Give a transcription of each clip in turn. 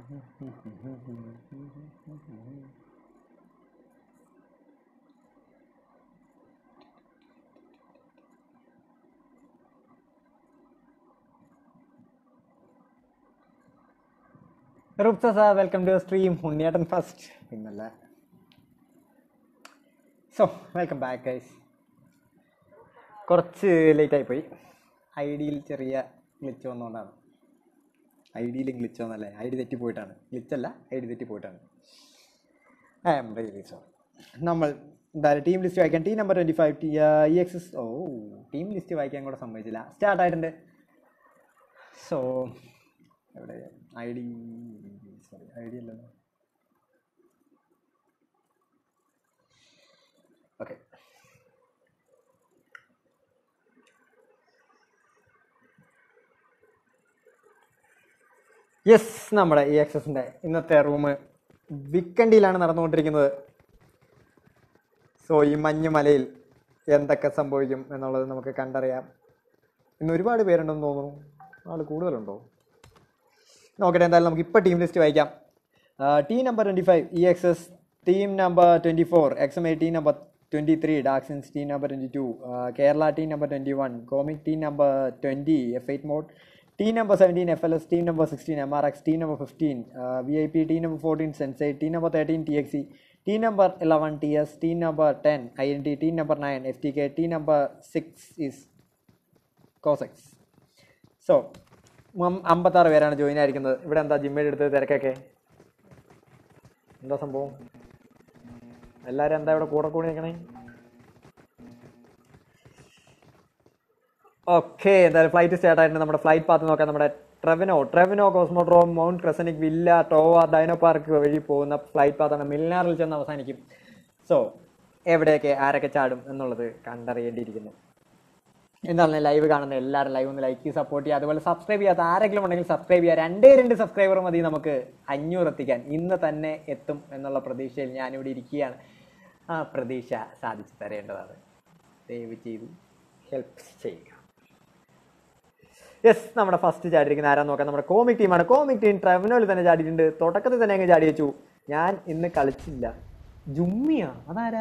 റുപ്സ sir welcome to stream ഉണ്ണിയേട്ടൻ first പിന്നല്ല so welcome back guys കുറച്ച് ലേറ്റായി പോയി ഐ ഡിയിൽ ചെറിയ ഗ്ലിച്ച് വന്നുകൊണ്ടാണ് ഐ ഡിയിൽ ഗ്ലിച്ച് വന്നല്ലേ ഐ ഡി തെറ്റിപ്പോയിട്ടാണ് ഗ്ലിച്ചല്ല ഐ ഡി തെറ്റിപ്പോയിട്ടാണ് ഐ എം റിയലി സോറി നമ്മൾ എന്തായാലും ടീം ലിസ്റ്റ് വായിക്കാൻ team number twenty five T E X S O team list വായിക്കാൻ കൂടെ സമ്മതിച്ചില്ല സ്റ്റാർട്ട് ആയിട്ടുണ്ട് സോ എവിടെ I D sorry I D അല്ലല്ലോ ഓക്കെ യെസ് നമ്മുടെ ഈ എക്സസിൻ്റെ ഇന്നത്തെ റൂം വിക്കണ്ടിയിലാണ് നടന്നുകൊണ്ടിരിക്കുന്നത് സോ ഈ മഞ്ഞുമലയിൽ എന്തൊക്കെ സംഭവിക്കും എന്നുള്ളത് നമുക്ക് കണ്ടറിയാം ഇന്ന് ഒരുപാട് പേരുണ്ടെന്ന് തോന്നുന്നു ആൾ കൂടുതലുണ്ടോ നോക്കട്ടെ എന്തായാലും നമുക്ക് ഇപ്പോൾ ടീം ലിസ്റ്റ് വായിക്കാം team number twenty five E X S team number twenty four X M I team number twenty three Daxins team number twenty two Kerala team number twenty one comic team number twenty F eight mode team number seventeen F L S team number sixteen M R X team number fifteen V I P team number fourteen sensei team number thirteen T X C team number eleven T S team number ten I N T team number nine F T K team number six ഇസ് കോസെക്സ് so അമ്പത്താറ് പേരാണ് join ആയിരിക്കുന്നത് ഇവിടെ എന്താ ജിമ്മയുടെ അടുത്ത് തിരക്കൊക്കെ എന്താ സംഭവം എല്ലാവരും എന്താ ഇവിടെ കൂടെ കൂടി നിൽക്കണേ ഓക്കെ എന്തായാലും ഫ്ലൈറ്റ് സ്റ്റാർട്ട് ആയിട്ടുണ്ട് നമ്മുടെ ഫ്ലൈറ്റ് പാത്ത് നോക്കാം നമ്മുടെ ട്രെവനോ ട്രെവനോ കോസ്മോഡ്രോം മൗണ്ട് ക്രസനിക് വില്ല ടോവ ഡൈനോ പാർക്ക് വഴി പോകുന്ന ഫ്ലൈറ്റ് പാത്താണ് മിൽനാറിൽ ചെന്ന് അവസാനിക്കും സോ എവിടെയൊക്കെ ആരൊക്കെ ചാടും എന്നുള്ളത് കണ്ടറിയേണ്ടിയിരിക്കുന്നു എന്താണ് ലൈവ് കാണുന്ന എല്ലാവരും ലൈവ് ഒന്ന് ലൈക്ക് സപ്പോർട്ട് ചെയ്യുക അതുപോലെ സബ്സ്ക്രൈബ് ചെയ്യാത്ത ആരെങ്കിലും ഉണ്ടെങ്കിൽ സബ്സ്ക്രൈബ് ചെയ്യുക രണ്ടേ രണ്ട് സബ്സ്ക്രൈബർ മതി നമുക്ക് അഞ്ഞൂറ് എത്തിക്കാൻ ഇന്ന് തന്നെ എത്തും എന്നുള്ള പ്രതീക്ഷയിൽ ഞാനിവിടെ ഇരിക്കുകയാണ് ആ പ്രതീക്ഷ സാധിച്ചു തരേണ്ടതാണ് ദയവ് ചെയ്ത് ഹെൽപ്പ് ചെയ്യുക യെസ് നമ്മുടെ ഫസ്റ്റ് ചാടിയിരിക്കുന്ന ആരാന്ന് നോക്കാം നമ്മുടെ കോമിക് ടീമാണ് കോമിക് ടീം ട്രെവനോയിൽ തന്നെ ചാടിയിട്ടുണ്ട് തുടക്കത്തിൽ തന്നെ അങ്ങ് ചാടി വെച്ചു ഞാൻ ഇന്ന് കളിച്ചില്ല ജുമ്മിയാ അതാരാ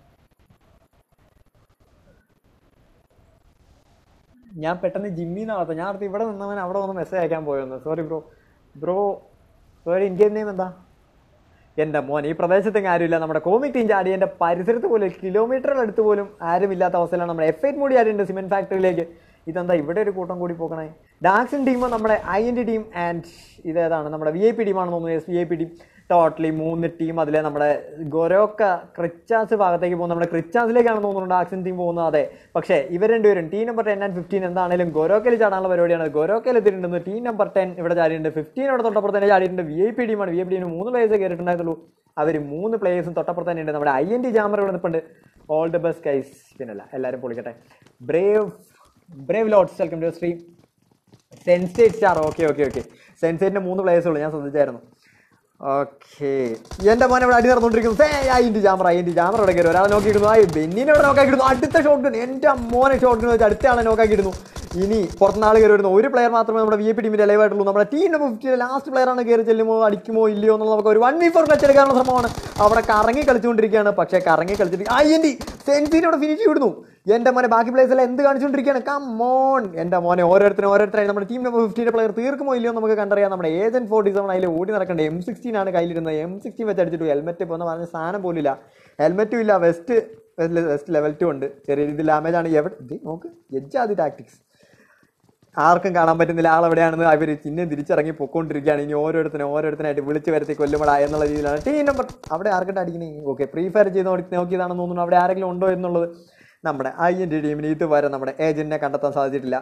ഞാൻ പെട്ടെന്ന് ജിമ്മിൽ നിന്നാണ് ഞാൻ അടുത്ത് ഇവിടെ നിന്നവൻ അവിടെ വന്ന് മെസ്സേജ് അയക്കാൻ പോയെന്ന് sorry bro bro sorry Indian name എന്താ എൻ്റെ മോൻ ഈ പ്രദേശത്തെങ്ങും ആരുമില്ല നമ്മുടെ കോമിക് ടീം ചാടി എൻ്റെ പരിസരത്ത് പോലും കിലോമീറ്ററുകൾ അടുത്ത് പോലും ആരുമില്ലാത്ത അവസ്ഥയിലാണ് നമ്മുടെ എഫ് എയ്റ്റ് മൂടി ചാടിയുണ്ട് സിമെന്റ് ഫാക്ടറിയിലേക്ക് ഇതെന്താ ഇവിടെ ഒരു കൂട്ടം കൂടി പോകണേ ഡാക്സിൻ ടീം നമ്മുടെ I N T team and ഇതേതാണ് നമ്മുടെ വി ഐ പി ടീമാണെന്ന് തോന്നുന്നു S V I P team totally മൂന്ന് ടീം അതിലെ നമ്മുടെ ഗൊരോക്ക ക്രിച്ചാസ് ഭാഗത്തേക്ക് പോകുന്ന നമ്മുടെ ക്രിച്ചാസിലേക്കാണ് തോന്നുന്നു ഡാക്സിൻ ടീം പോകുന്നത് അതെ പക്ഷേ ഇവർ രണ്ടുപേരും team number ten and fifteen എന്താണെങ്കിലും ഗൊരോക്കയിൽ ചാടാനുള്ള പരിപാടിയാണ് ഗൊരോക്കയിൽ എത്തിയിട്ടുണ്ട് ടീം നമ്പർ ടെൻ ഇവിടെ ചാടിയിട്ടുണ്ട് ഫിഫ്റ്റീൻ അവിടെ തൊട്ടപ്പുറത്ത് തന്നെ ചാടിയിട്ടുണ്ട് വി ഐ പി ടീമാണ് വി ഐ പി ടീമിന് മൂന്ന് പ്ലേയേഴ്സ് കയറിയിട്ടുണ്ടായിരുന്നുള്ളൂ അവർ മൂന്ന് പ്ലേയേഴ്സും തൊട്ടപ്പുറത്ത് തന്നെ ഉണ്ട് നമ്മുടെ ഐ എൻ ടി ജാമർ ഇവിടെ നിൽപ്പുണ്ട് ഓൾ ദി ബെസ്റ്റ് കൈസ് പിന്നല്ല എല്ലാവരും പൊളിക്കട്ടെ brave brave lots welcome to stream Sensate star okay okay okay സെൻസേറ്റിന്റെ മൂന്ന് പ്ലേയേഴ്സ് ഉള്ളൂ ഞാൻ ശ്രദ്ധിച്ചായിരുന്നു ഓക്കെ എന്റെ മോനെ ഇവിടെ അടി നടന്നുകൊണ്ടിരിക്കുന്നു സേ അതിന്റെ ജാമറ അതിന്റെ ജാമറ ഇവിടെ കയറി ഒരാളെ നോക്കിയിരുന്നു ആ ബെന്നിനെ ഇവിടെ നോക്കാക്കിയിരുന്നു അടുത്ത ഷോട്ട് ഗൺ എന്റെ മോനെ ഷോട്ട് ഗൺ വെച്ച് അടുത്ത ആളെ നോക്കാക്കിയിരുന്നു ഇനി പുറത്തുനിന്ന് ആൾ കയറി വരുന്നു ഒരു പ്ലെയർ മാത്രമേ നമ്മുടെ വി എ പി ടീമിന്റെ ലൈവ് ആയിട്ടുള്ളൂ നമ്മുടെ ടീം നമ്പർ ഫിഫ്റ്റിയിലെ ലാസ്റ്റ് പ്ലെയർ ആണ് കയറി ചെല്ലുമോ അടിക്കുമോ ഇല്ലയോ എന്നുള്ളത് നമുക്ക് ഒരു വൺ വി ഫോർ ക്ലച്ച് എടുക്കാനുള്ള ശ്രമമാണ് അവിടെ കറങ്ങി കളിച്ചുകൊണ്ടിരിക്കുകയാണ് പക്ഷേ കറങ്ങി കളിച്ചിട്ട് ആ എന്റെ സെൻസിനെ ഇവിടെ ഫിനിഷ് വിടുന്നു എന്റെ മോനെ ബാക്കി പ്ലേയേഴ്സ് എല്ലാം എന്ത് കാണിച്ചുകൊണ്ടിരിക്കുകയാണ് കമ്മോൺ എന്റെ മോനെ ഓരോരുത്തരും ഓരോരുത്തരായി നമ്മുടെ ടീം നമ്പർ ഫിഫ്റ്റീൻ്റെ പ്ലെയർ തീർക്കുമോ ഇല്ലയോ എന്ന് നമുക്ക് കണ്ടറിയാം നമ്മുടെ ഏജന്റ് ഫോർട്ടി സെവൻ അതിൽ ഓടി നടക്കേണ്ടത് എം സിക്സ്റ്റീൻ ആണ് കയ്യിലിരുന്നത് എം സിക്സ്റ്റീൻ വെച്ച് അടിച്ചിട്ട് ഹെൽമെറ്റ് പോകുന്ന പറഞ്ഞ സാധനം പോലും ഇല്ല ഹെൽമെറ്റും ഇല്ല വെസ്റ്റ് വെസ്റ്റ് ലെവൽ ടു ഉണ്ട് ചെറിയ രീതിയിൽ ഡാമേജ് ആണ് എവിടെ ഇത് നോക്ക് എജ്ജാതി ടാക്ടിക്സ് ആർക്കും കാണാൻ പറ്റുന്നില്ല ആളെവിടെയാണെന്ന് അവർ ചിഹ്നം തിരിച്ചിറങ്ങി പൊക്കോണ്ടിരിക്കുകയാണ് ഇനി ഓരോരുത്തരും ഓരോരുത്തരായിട്ട് വിളിച്ച് വരുത്തി കൊല്ലുമടാ എന്നുള്ള രീതിയിലാണ് ടീം നമ്പർ അവിടെ ആർക്കിട്ട് അടിക്കണേ ഓക്കെ പ്രീ ഫയർ ചെയ്ത് നോക്കി നോക്കിയതാണെന്ന് തോന്നുന്നു അവിടെ ആരെങ്കിലും ഉണ്ടോ എന്നുള്ളത് നമ്മുടെ ഐ എൻ ടി ടീമിന് ഇതുവരെ നമ്മുടെ ഏജന്റിനെ കണ്ടെത്താൻ സാധിച്ചിട്ടില്ല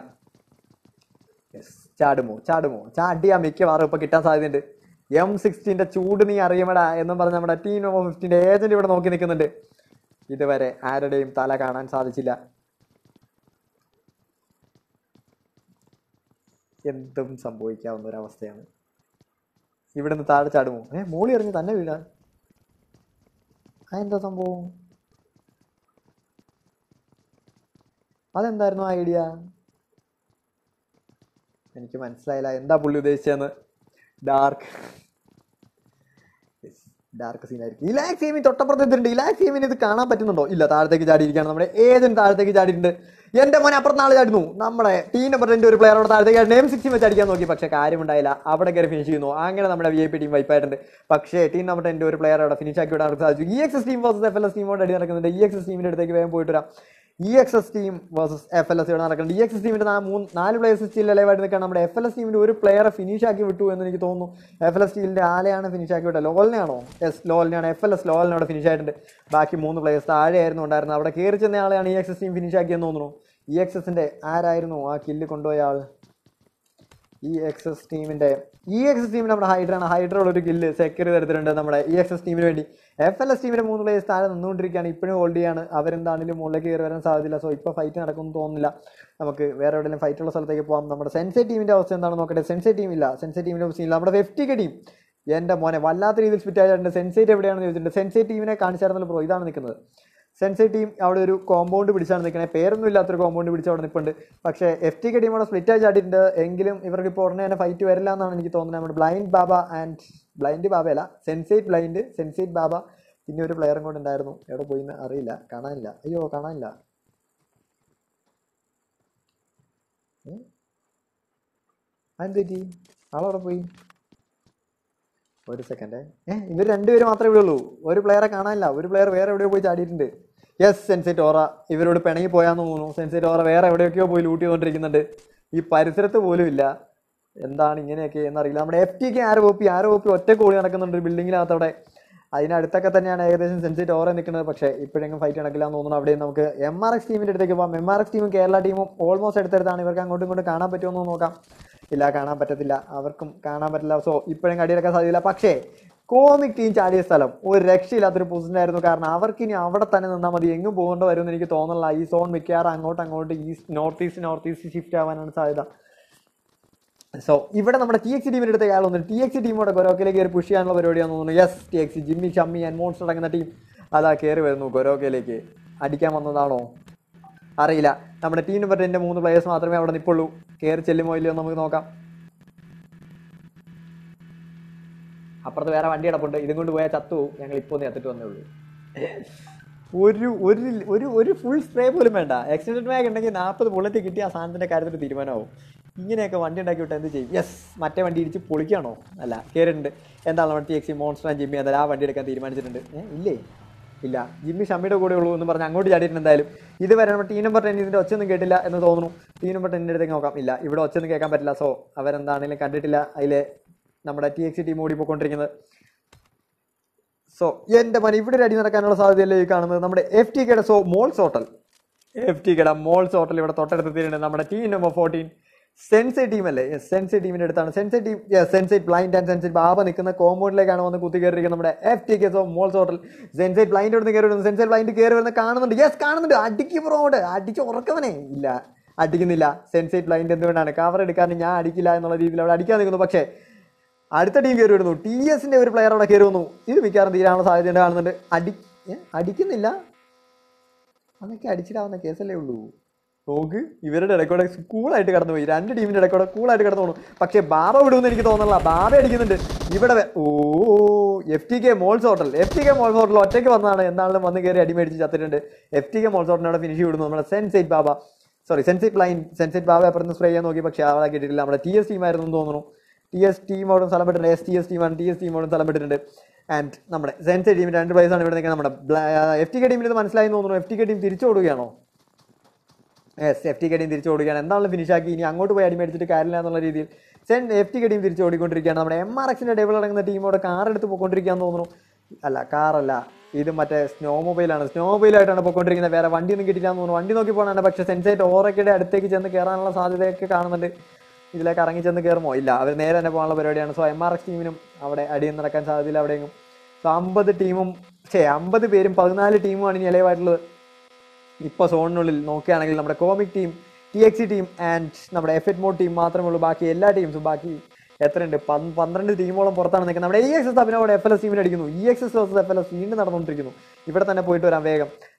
യെസ് ചാടുമോ ചാടുമോ ചാടിയാ മിക്കവാറും ഇപ്പൊ കിട്ടാൻ സാധ്യതയുണ്ട് എം സിക്സ്റ്റീൻ്റെ ചൂട് നീ അറിയമടാ എന്നും പറഞ്ഞ് നമ്മുടെ ടീം നമ്പർ ഫിഫ്റ്റീൻ്റെ ഏജന്റ് ഇവിടെ നോക്കി നിൽക്കുന്നുണ്ട് ഇതുവരെ ആരുടെയും തല കാണാൻ സാധിച്ചില്ല എന്തും സംഭവിക്കാവുന്ന ഒരവസ്ഥയാണ് ഇവിടുന്ന് താഴെ ചാടുമോ ഏ മോളി എറിഞ്ഞ് തന്നെ വീഴാ അതെന്താ സംഭവം അതെന്തായിരുന്നു ഐഡിയ എനിക്ക് മനസ്സിലായില്ല എന്താ പുള്ളി ഉദ്ദേശിച്ചതെന്ന് ഡാർക്ക് ഡാർക്ക് സീൻ ആയിരിക്കും ഇലാക്സ് ഗെയിമിൽ തൊട്ടപ്പുറത്ത് എത്തിയിട്ടുണ്ട് ഇലാക്സ് ഗെയിമിന് ഇത് കാണാൻ പറ്റുന്നുണ്ടോ ഇല്ല താഴത്തേക്ക് ചാടിയിരിക്കുകയാണ് നമ്മുടെ ഏജന്റ് താഴത്തേക്ക് ചാടിയിട്ടുണ്ട് എന്റെ മോനെ അപ്പുറത്ത് നാളെ ചാടുന്നു നമ്മുടെ ടീം നമ്പർ രണ്ട് ഒരു പ്ലെയർ അവിടെ താഴത്തേക്ക് നെയിം സിക്സ് വെച്ച് അടിക്കാൻ നോക്കി പക്ഷേ കാര്യമുണ്ടായില്ല അവിടെ കയറി ഫിനിഷ് ചെയ്യുന്നു അങ്ങനെ നമ്മുടെ വി ഐ പി ടീം വൈപ്പായിട്ടുണ്ട് പക്ഷേ ടീം നമ്പർ ടെൻ്റെ ഒരു പ്ലെയർ അവിടെ ഫിനിഷ് ആക്കി വിടാൻ സാധിച്ചു E X team versus F L S ടീമോട് അടി നടക്കുന്നുണ്ട് ഇ എക്സ് ടീമിന്റെ അടുത്തേക്ക് വേഗം പോയിട്ട് വരാം E X S team versus F L S ഇവിടെ നടക്കുന്നുണ്ട് ഇ എക്സ് എസ് ടീമിന്റെ മൂന്ന് നാല് പ്ലേയേഴ്സ് സ്റ്റിൽ ലൈവായിട്ട് നിൽക്കുകയാണ് നമ്മുടെ എഫ് എൽ എസ് ടീമിന്റെ ഒരു പ്ലെയറെ ഫിനിഷ് ആക്കി വിട്ടു എന്ന് എനിക്ക് തോന്നുന്നു എഫ് എൽ എസ് ടീമിന്റെ ആലെയാണ് ഫിനിഷ് ആക്കി വിട്ടത് ലോലിനെയാണോ എസ് ലോലിനെയാണ് എഫ് എൽ എസ് ലോലിനെ അവിടെ ഫിനിഷ് ആയിട്ടുണ്ട് ബാക്കി മൂന്ന് പ്ലേയേഴ്സ് താഴെയായിരുന്നു ഉണ്ടായിരുന്നത് അവിടെ കയറി ചെന്ന ആളെയാണ് E X S team finish ആക്കിയെന്ന് തോന്നുന്നു ഇ എക്സ് എസിന്റെ ആരായിരുന്നു ആ കില്ല് കൊണ്ടുപോയ ആൾ ഇ എക്സ് എസ് ടീമിന്റെ ഇ എക്സ് എസ് ടീമിന് നമ്മുടെ ഹൈഡ്രാണ് ഹൈഡ്രോൾ ഒരു കില്ല് സെക്യൂർ തരത്തിലുണ്ട് നമ്മുടെ ഇ എക്സ് എസ് ടീമിന് വേണ്ടി എഫ് എൽ എസ് ടീമിന്റെ മൂന്ന് പ്ലേയേഴ്സ് താഴെ നിന്നുകൊണ്ടിരിക്കുകയാണ് ഇപ്പോഴും ഹോൾഡ് ചെയ്യാണ് അവരെന്താണെങ്കിലും മുകളിലേക്ക് കയറി വരാൻ സാധ്യതയില്ല സോ ഇപ്പോൾ ഫൈറ്റ് നടക്കുമെന്ന് തോന്നുന്നില്ല നമുക്ക് വേറെ എവിടെയെങ്കിലും ഫൈറ്റ് ഉള്ള സ്ഥലത്തേക്ക് പോകാം നമ്മുടെ സെൻസെ ടീമിന്റെ അവസ്ഥ എന്താണെന്ന് നോക്കട്ടെ സെൻസെ ടീം ഇല്ല സെൻസെ ടീമിന്റെ അവസ്ഥ ഇല്ല നമ്മുടെ ഫിഫ്റ്റി കെ ടീം എൻ്റെ മോനെ വല്ലാത്ത രീതിയിൽ സ്പിറ്റ് ആയിട്ടുണ്ട് സെൻസേറ്റ് എവിടെയാണെന്ന് ചോദിച്ചിട്ടുണ്ട് സെൻസേ ടീമിനെ കാണിച്ചായിരുന്നല്ലോ ബ്രോ ഇതാണ് നിൽക്കുന്നത് സെൻസേ ടീം അവിടെ ഒരു കോമ്പൗണ്ട് പിടിച്ചാണ് നിൽക്കണേ പേരൊന്നും ഇല്ലാത്തൊരു കോമ്പൗണ്ട് പിടിച്ച് അവിടെ നിൽപ്പുണ്ട് പക്ഷേ എഫ് ടി കെ ടീം അവിടെ സ്പ്ലിറ്റ് ആയി ചാടിയിട്ടുണ്ട് എങ്കിലും ഇവർക്ക് ഇപ്പോൾ ഉടനെ തന്നെ ഫൈറ്റ് വരില്ല എന്നാണ് എനിക്ക് തോന്നുന്നത് നമ്മുടെ ബ്ലൈൻഡ് ബാബ ആൻഡ് ബ്ലൈൻഡ് ബാബയല്ല സെൻസേറ്റ് ബ്ലൈൻഡ് സെൻസേറ്റ് ബാബ പിന്നെ ഒരു പ്ലെയറും കൂടെ ഉണ്ടായിരുന്നു എവിടെ പോയി എന്ന് അറിയില്ല കാണാനില്ല അയ്യോ കാണാനില്ല ഏ? അതെന്ത് പറ്റി ആളവിടെ പോയി ഒരു സെക്കൻഡ് ഏ ഇവർ രണ്ടുപേരും മാത്രമേ ഇവിടെ ഉള്ളൂ ഒരു പ്ലെയറെ കാണാനില്ല ഒരു പ്ലെയർ വേറെ എവിടെയോ പോയി ചാടിയിട്ടുണ്ട് യെസ് സെൻസെറ്റ് ഓറ ഇവരോട് പിണങ്ങി പോയാന്ന് തോന്നുന്നു സെൻസെറ്റ് ഓറ വേറെ എവിടെയൊക്കെയോ പോയി ലൂട്ട് ചെയ്തുകൊണ്ടിരിക്കുന്നുണ്ട് ഈ പരിസരത്ത് പോലും ഇല്ല എന്താണ് ഇങ്ങനെയൊക്കെ എന്നറിയില്ല നമ്മുടെ എഫ് ടി കെ ആരോ കോപ്പി ആരോ കോപ്പി ഒറ്റ കോടി നടക്കുന്നുണ്ട് ഒരു ബിൽഡിങ്ങിനകത്ത് അവിടെ അതിനടുത്തൊക്കെ തന്നെയാണ് ഏകദേശം സെൻസെറ്റ് ഓറ നിൽക്കുന്നത് പക്ഷേ ഇപ്പോഴെങ്കിലും ഫൈറ്റ് നടക്കില്ല എന്ന് തോന്നുന്നു അവിടെ നമുക്ക് എം ആർ എക്സ് ടീമിൻ്റെ അടുത്തേക്ക് പോകാം എം ആർ എക്സ് ടീമും കേരള ടീമും ഓൾമോസ്റ്റ് അടുത്തടുത്താണ് ഇവർക്ക് അങ്ങോട്ടും ഇങ്ങോട്ടും കാണാൻ പറ്റുമോ എന്ന് നോക്കാം ഇല്ല കാണാൻ പറ്റത്തില്ല അവർക്കും കാണാൻ പറ്റില്ല സോ ഇപ്പോഴും കടിയെടുക്കാൻ സാധ്യതയില്ല പക്ഷേ കോമിക് ടീം ചാടിയ സ്ഥലം ഒരു രക്ഷയില്ലാത്തൊരു പൊസിഷൻ ആയിരുന്നു കാരണം അവർക്ക് ഇനി അവിടെ തന്നെ നിന്നാൽ മതി എങ്ങും പോകേണ്ട വരുമെന്ന് എനിക്ക് തോന്നുന്നില്ല ഈ സോൺ മിക്കവാറും അങ്ങോട്ട് അങ്ങോട്ട് east north east north east shift ആവാനാണ് സാധ്യത സോ ഇവിടെ നമ്മുടെ ടി എക്സ് ടീമിൻ്റെ അടുത്ത് അയാൾ വന്നിട്ട് ടി എക്സ് ടീമോടെ ഗൊരോക്കയിലേക്ക് കയറി പുഷ് ചെയ്യാനുള്ള പരിപാടിയാണെന്ന് തോന്നുന്നു yes T X Jimmy Shammi and monster അടങ്ങുന്ന ടീം അതാ കയറി വരുന്നു ഗൊരോക്കയിലേക്ക് അടിക്കാൻ വന്നതാണോ അറിയില്ല നമ്മുടെ ടീം നമ്പർ ടെൻ്റെ മൂന്ന് പ്ലേയേഴ്സ് മാത്രമേ അവിടെ നിൽപ്പുള്ളൂ കയറി ചെല്ലുമോ ഇല്ലയോ എന്ന് നമുക്ക് നോക്കാം അപ്പുറത്ത് വേറെ വണ്ടി കിടപ്പുണ്ട് ഇതും കൊണ്ട് പോയാൽ ചത്തു പോകും. ഞങ്ങൾ ഇപ്പോൾ ഒന്ന് എത്തിട്ട് വന്നേ ഉള്ളൂ ഒരു ഒരു ഒരു ഒരു ഫുൾ സ്പ്രേ പോലും വേണ്ട എക്സ്റ്റൻഡ് ബാഗ് ഉണ്ടെങ്കിൽ നാൽപ്പത് ബുള്ളറ്റ് കിട്ടി ആ സാധനത്തിന്റെ കാര്യത്തിൽ തീരുമാനമാവും ഇങ്ങനെയൊക്കെ വണ്ടി ഉണ്ടാക്കി വിട്ടാൽ എന്ത് ചെയ്യും യെസ് മറ്റേ വണ്ടി ഇടിച്ച് പൊളിക്കുകയാണോ അല്ല കയറിയിട്ടുണ്ട് എന്താണ് നമ്മുടെ T X monster and Jimmy എന്തായാലും ആ വണ്ടി എടുക്കാൻ തീരുമാനിച്ചിട്ടുണ്ട് ഏ ഇല്ലേ ഇല്ല ജിമ്മി ഷമ്മിയുടെ കൂടെ ഉള്ളൂ എന്ന് പറഞ്ഞ് അങ്ങോട്ട് ചാടിയിട്ടുണ്ട് എന്തായാലും ഇതുവരെ നമ്മുടെ ടീം നമ്പർ ടെൻ ഇതിന്റെ ഒച്ചയൊന്നും കേട്ടില്ല എന്ന് തോന്നുന്നു ടീം നമ്പർ ടെന്നിൻ്റെ അടുത്തേക്ക് നോക്കാം ഇല്ല ഇവിടെ ഒച്ചയൊന്നും കേൾക്കാൻ പറ്റില്ല സോ അവരെന്താണെങ്കിലും കണ്ടിട്ടില്ല അതിലെ നമ്മുടെ ടി എക്സി ടീം ഓടി പോയിക്കൊണ്ടിരിക്കുന്നത് സോ എൻ്റെ മന ഇവിടെ ഒരു അടി നടക്കാനുള്ള സാധ്യതയല്ലേ ഈ കാണുന്നത് നമ്മുടെ എഫ് ടി കെയുടെ so moles hotel F T കെയുടെ മോൾസ് ഹോട്ടൽ ഇവിടെ തൊട്ടടുത്തെത്തിയിട്ടുണ്ട് നമ്മുടെ team number fourteen sensei team അല്ലേ യെസ് സെൻസൈ ടീമിന്റെ അടുത്താണ് Sensei team yes Sensate blind and Sensate Baba നിൽക്കുന്ന കോമ്പൗണ്ടിലേക്കാണ് വന്ന് കുത്തി കയറിയിരിക്കുന്നത് നമ്മുടെ F T K so moles hotel Sensate blind ഇവിടുന്ന് കയറി വരുന്നു സെൻസൈറ്റ് ബ്ലൈൻഡ് കയറി വരുന്ന കാണുന്നുണ്ട് യെസ് കാണുന്നുണ്ട് അടിക്ക് പ്രോഡ് അടിച്ച് ഉറക്കവനെ ഇല്ല അടിക്കുന്നില്ല സെൻസൈറ്റ് ബ്ലൈൻഡ് എന്തുകൊണ്ടാണ് കവർ എടുക്കാൻ ഞാൻ അടിക്കില്ല എന്നുള്ള രീതിയിൽ അവിടെ അടിക്കാൻ നിൽക്കുന്നു പക്ഷേ അടുത്ത ടീം കയറി വരുന്നു ടി എസിന്റെ ഒരു പ്ലെയർ അവിടെ കയറി വന്നു ഇത് മിക്കവാറും തീരാനുള്ള സാധ്യത കാണുന്നുണ്ട് അടി ഏ? അടിക്കുന്നില്ല അതൊക്കെ അടിച്ചിടാവുന്ന കേസല്ലേ ഉള്ളൂ നോക്ക് ഇവരുടെ ഇടയ്ക്കൂടെ കൂളായിട്ട് കടന്നു പോയി രണ്ട് ടീമിന്റെ ഇടയ്ക്കൂടെ കൂളായിട്ട് കടന്നു പോകണം പക്ഷേ ബാബ വിടുമെന്ന് എനിക്ക് തോന്നുന്നില്ല ബാബ അടിക്കുന്നുണ്ട് ഇവിടെ വെ- ഓ F T K moles hotel F T K moles hotel ഒറ്റയ്ക്ക് വന്നതാണ് എന്താണെങ്കിലും വന്ന് കയറി അടി മേടിച്ച് ചത്തിട്ടുണ്ട് എഫ് ടി കെ മോൾസ് ഹോട്ടലിനെ അവിടെ ഫിനിഷ് വിടുന്നു നമ്മുടെ സെൻസൈറ്റ് ബാബ സോറി സെൻസൈറ്റ് ലൈൻ സെൻസൈറ്റ് ബാബ അപ്പുറത്ത് സ്പ്രേ ചെയ്യാൻ നോക്കി പക്ഷേ ആളെ കിട്ടിയിട്ടില്ല നമ്മുടെ ടി എസ് ടീമായിരുന്നു എന്ന് തോന്നുന്നു ടി എസ് ടീമോടും സ്ഥലം പെട്ടിട്ടുണ്ട് എസ് ടി എസ് ടീമാണ് ടി എസ് ടീമോടും സ്ഥലം പെട്ടിട്ടുണ്ട് ആൻഡ് നമ്മുടെ സെൻസൈറ്റ് ടീമിന്റെ രണ്ട് പ്ലേസ് ആണ് ഇവിടെ നിൽക്കുന്നത് നമ്മുടെ എഫ് ടി കെ ടീമിന് ഇത് മനസ്സിലായി എന്ന് തോന്നുന്നു എഫ് ടി കെ ടീം തിരിച്ചു ഓടുകയാണോ S F T K team തിരിച്ചു ഓടുകയാണ് എന്താണല്ലോ ഫിനിഷ് ആക്കി ഇനി അങ്ങോട്ട് പോയി അടിമേടിച്ചിട്ട് കാര്യമില്ല എന്നുള്ള രീതിയിൽ സെൻ എഫ് ടി കെ ടീം തിരിച്ചു ഓടിക്കൊണ്ടിരിക്കുകയാണ് നമ്മുടെ എം ആർ എക്സിന്റെ ഡേബിൾ അടങ്ങുന്ന ടീമോടെ കാർ എടുത്ത് പോയിക്കൊണ്ടിരിക്കുകയെന്ന് തോന്നുന്നു അല്ല കാറല്ല ഇത് മറ്റേ സ്നോ മൊബൈലാണ് സ്നോ മൊബൈലായിട്ടാണ് പോയിക്കൊണ്ടിരിക്കുന്നത് വേറെ വണ്ടി ഒന്നും കിട്ടില്ല എന്ന് തോന്നുന്നു വണ്ടി നോക്കി പോകണാണ് പക്ഷേ സെൻസൈറ്റ് ഓറക്കയുടെ അടുത്തേക്ക് ചെന്ന് കയറാനുള്ള സാധ്യതയൊക്കെ കാണുന്നുണ്ട് ഇതിലേക്ക് ഇറങ്ങി ചെന്ന് കയറുമോ ഇല്ല അവർ നേരെ തന്നെ പോകാനുള്ള പരിപാടിയാണ് സോ എം ആർ എക്സ് ടീമിനും അവിടെ അടിയും നടക്കാൻ സാധ്യതയില്ല അവിടെയെങ്കിലും സോ അമ്പത് ടീമും ഛേ അമ്പത് പേരും പതിനാല് ടീമുമാണ് ഇനി നിലവായിട്ടുള്ളത് ഇപ്പോൾ സോണിനുള്ളിൽ നോക്കുകയാണെങ്കിൽ നമ്മുടെ comic team T X team and നമ്മുടെ എഫ് എറ്റ് മോഡ് ടീം മാത്രമേ ഉള്ളൂ ബാക്കി എല്ലാ ടീംസും ബാക്കി എത്രയുണ്ട് പന്ത് പന്ത്രണ്ട് ടീമോളം പുറത്താണ് നിൽക്കുന്നത് നമ്മുടെ ഇ എക്സ് എസ് അഭിനവോടെ എഫ് എൽ എസ് ടീമിനെ അടിക്കുന്നു E X S versus F L S വീണ്ടും നടന്നുകൊണ്ടിരിക്കുന്നു ഇവിടെ തന്നെ പോയിട്ട് വരാം വേഗം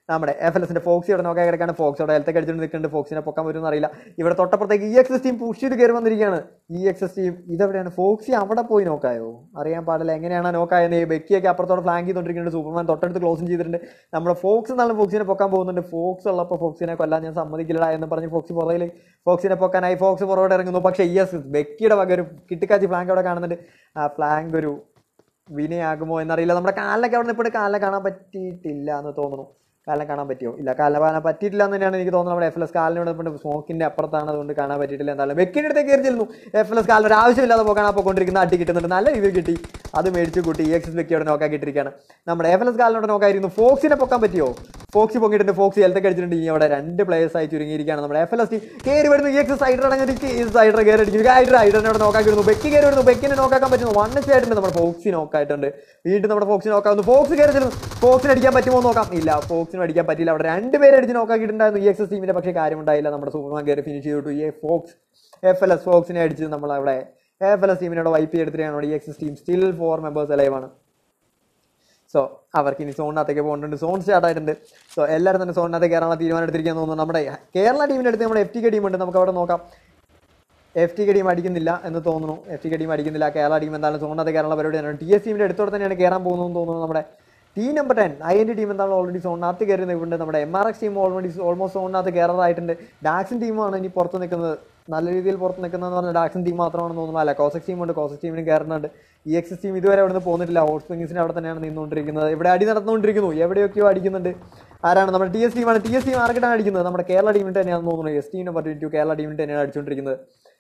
നമ്മുടെ എഫ് എൽ എസിന്റെ ഫോക്സി ഇവിടെ നോക്കാൻ കിടക്കാണ് ഫോക്സ് അവിടെ ഹെൽത്ത് അടിച്ചുകൊണ്ട് നിൽക്കുന്നുണ്ട് ഫോക്സിനെ പൊക്കാൻ പറ്റുമെന്ന് അറിയില്ല ഇവിടെ തൊട്ടപ്പുറത്തേക്ക് E X S team push ചെയ്ത് കയറി വന്നിരിക്കുകയാണ് ഇ എക്സ് എസ് ടീം ഇതെവിടെയാണ് ഫോക്സി അവിടെ പോയി നോക്കായോ അറിയാൻ പാടില്ല എങ്ങനെയാണ് നോക്കായെന്ന് ഈ ബെക്കിയൊക്കെ അപ്പുറത്തോടെ ഫ്ലാങ്ക് ചെയ്തുകൊണ്ടിരിക്കുന്നുണ്ട് സൂപ്പർമാൻ തൊട്ടടുത്ത് ക്ലോസും ചെയ്തിട്ടുണ്ട് നമ്മുടെ ഫോക്സ് എന്നാലും ഫോക്സിനെ പൊക്കാൻ പോകുന്നുണ്ട് ഫോക്സ് ഉള്ളപ്പോൾ ഫോക്സിനെ കൊല്ലാൻ ഞാൻ സമ്മതിക്കില്ല എന്ന് പറഞ്ഞ് ഫോക്സി പുറകിൽ ഫോക്സിനെ പൊക്കാനായി ഫോക്സ് പുറകോട്ട് ഇറങ്ങുന്നു പക്ഷേ യെസ് ബെക്കിയുടെ വക ഒരു കിട്ടിക്കാച്ചി ഫ്ലാങ്ക് അവിടെ കാണുന്നുണ്ട് ആ ഫ്ലാങ്ക് ഒരു വിനയാകുമോ എന്നറിയില്ല നമ്മുടെ കാലിലൊക്കെ അവിടെ നിന്ന് ഇപ്പോൾ കാലിനെ കാണാൻ പറ്റിയിട്ടില്ല എന്ന് തോന്നുന്നു കാലിനെ കാണാൻ പറ്റിയോ ഇല്ല കാലിനെ കാണാൻ പറ്റിയിട്ടില്ല എന്ന് തന്നെയാണ് എനിക്ക് തോന്നുന്നത് നമ്മുടെ എഫ് എൽ എസ് കാലിനോട് ഇപ്പോൾ സ്മോക്കിന്റെ അപ്പുറത്താണ് അതുകൊണ്ട് കാണാൻ പറ്റിയിട്ടില്ല എന്തായാലും വെക്കിൻ്റെ അടുത്തേക്ക് കയറി ചെല്ലുന്നു എഫ് എൽ എസ് കാലിന് ഒരു ആവശ്യമില്ലാതെ പോകാൻ അപ്പോൾ കൊണ്ടിരിക്കുന്ന അടി കിട്ടുന്നുണ്ട് നല്ല രീതിയിൽ കിട്ടി അത് മേടിച്ച് കൂട്ടി എക്സ് വെക്കി അവിടെ നോക്കാക്കിയിട്ടിരിക്കുകയാണ് നമ്മുടെ എഫ് എൽ എസ് കാലിനോട് നോക്കായിരുന്നു ഫോക്സിനെ പൊക്കാൻ പറ്റിയോ ഫോക്സി പൊങ്ങിയിട്ടുണ്ട് ഫോക്സി ഹെൽത്ത് അടിച്ചിട്ടുണ്ട് ഇനി അവിടെ രണ്ട് പ്ലേയേഴ്സ് ആയി ചുരുങ്ങിയിരിക്കുകയാണ് നമ്മുടെ എഫ് എൽ എസ് ടി കയറി വരുന്നു ഈ എക്സ് സൈഡർ അടങ്ങിയിട്ട് ഈ സൈഡർ കയറി അടിക്കുന്നു ഹൈഡർ ഹൈഡറിനോട് നോക്കാക്കി വരുന്നു ബെക്കി കയറി വരുന്നു ബെക്കിനെ നോക്കാക്കാൻ പറ്റുന്നു വൺ ആയിട്ടുണ്ട് നമ്മുടെ ഫോക്സി നോക്കായിട്ടുണ്ട് വീണ്ടും നമ്മുടെ ഫോക്സി നോക്കാവുന്നു ഫോക്സ് കയറി ചെല്ലുന്നു ഫോക്സിന് അടിക്കാൻ പറ്റുമോ എന്ന് നോക്കാം ഇല്ല ഫോക്സിന് അടിക്കാൻ പറ്റില്ല അവിടെ രണ്ട് പേര് അടിച്ച് നോക്കാക്കിയിട്ടുണ്ടായിരുന്നു ഈ എക്സ് ടീമിന്റെ പക്ഷേ കാര്യമുണ്ടായില്ല നമ്മുടെ സൂപ്പർമാൻ കയറി ഫിനിഷ് ചെയ്തിട്ടു ഈ ഫോക്സ് എഫ് എൽ എസ് ഫോക്സിനെ അടിച്ച് നമ്മൾ അവിടെ എഫ് എൽ എസ് ടീമിനോട് വൈപ്പ് ചെയ്തെടുത്തിട്ടാണ് ഈ X team still four members live ആണ് സോ അവർക്ക് ഇനി സോണിനകത്തേക്ക് പോകുന്നുണ്ട് സോൺ സ്റ്റാർട്ട് ആയിട്ടുണ്ട് സോ എല്ലാവരും തന്നെ സോണിനകത്ത് കയറാനുള്ള തീരുമാനം എടുത്തിരിക്കാൻ തോന്നുന്നു നമ്മുടെ കേരള ടീമിൻ്റെ അടുത്ത് നമ്മുടെ എഫ് ടി കെ ടീം ഉണ്ട് നമുക്ക് അവിടെ നോക്കാം എഫ് ടി കെ ടീം അടിക്കുന്നില്ല എന്ന് തോന്നുന്നു എഫ് ടി കെ ടീം അടിക്കുന്നില്ല കേരള ടീം എന്തായാലും സോണിനകത്ത് കേരള പരിപാടിയാണ് ടി എസ് ടീമിൻ്റെ അടുത്തോടെ തന്നെയാണ് കയറാൻ പോകുന്നതെന്ന് തോന്നുന്നു നമ്മുടെ team number ten I N team എന്താണ് ഓൾറെഡി സോണിനകത്ത് കയറി നിൽക്കുന്നുണ്ട് നമ്മുടെ M R X team already almost സോണിനകത്ത് കയറാറായിട്ടുണ്ട് ഡാക്സിൻ ടീമാണ് ഇനി പുറത്ത് നിൽക്കുന്നത് നല്ല രീതിയിൽ പുറത്ത് നിൽക്കുന്നതെന്ന് പറഞ്ഞാൽ ഡാക്സിൻ ടീം മാത്രമാണെന്ന് തോന്നുന്നു അല്ല കോസക്സ് ടീമുണ്ട് കോസക്സ് ടീമിനും കയറുന്നുണ്ട് ഈ എക്സ് ടീം ഇതുവരെ അവിടെ നിന്ന് പോന്നിട്ടില്ല ഹോട്ട് സ്പ്രിങ്സിന് അവിടെ തന്നെയാണ് നിന്നുകൊണ്ടിരിക്കുന്നത് ഇവിടെ അടി നടന്നുകൊണ്ടിരിക്കുന്നു എവിടെയൊക്കെയോ അടിക്കുന്നുണ്ട് ആരാണ് നമ്മുടെ ടി എസ് ടീമാണ് ടി എസ് ടീം ആർക്കിട്ടാണ് അടിക്കുന്നത് നമ്മുടെ കേരള ടീമിൽ തന്നെയാണെന്ന് തോന്നുന്നു S team number twenty Kerala ടീമിൽ തന്നെയാണ് അടിച്ചുകൊണ്ടിരിക്കുന്നത്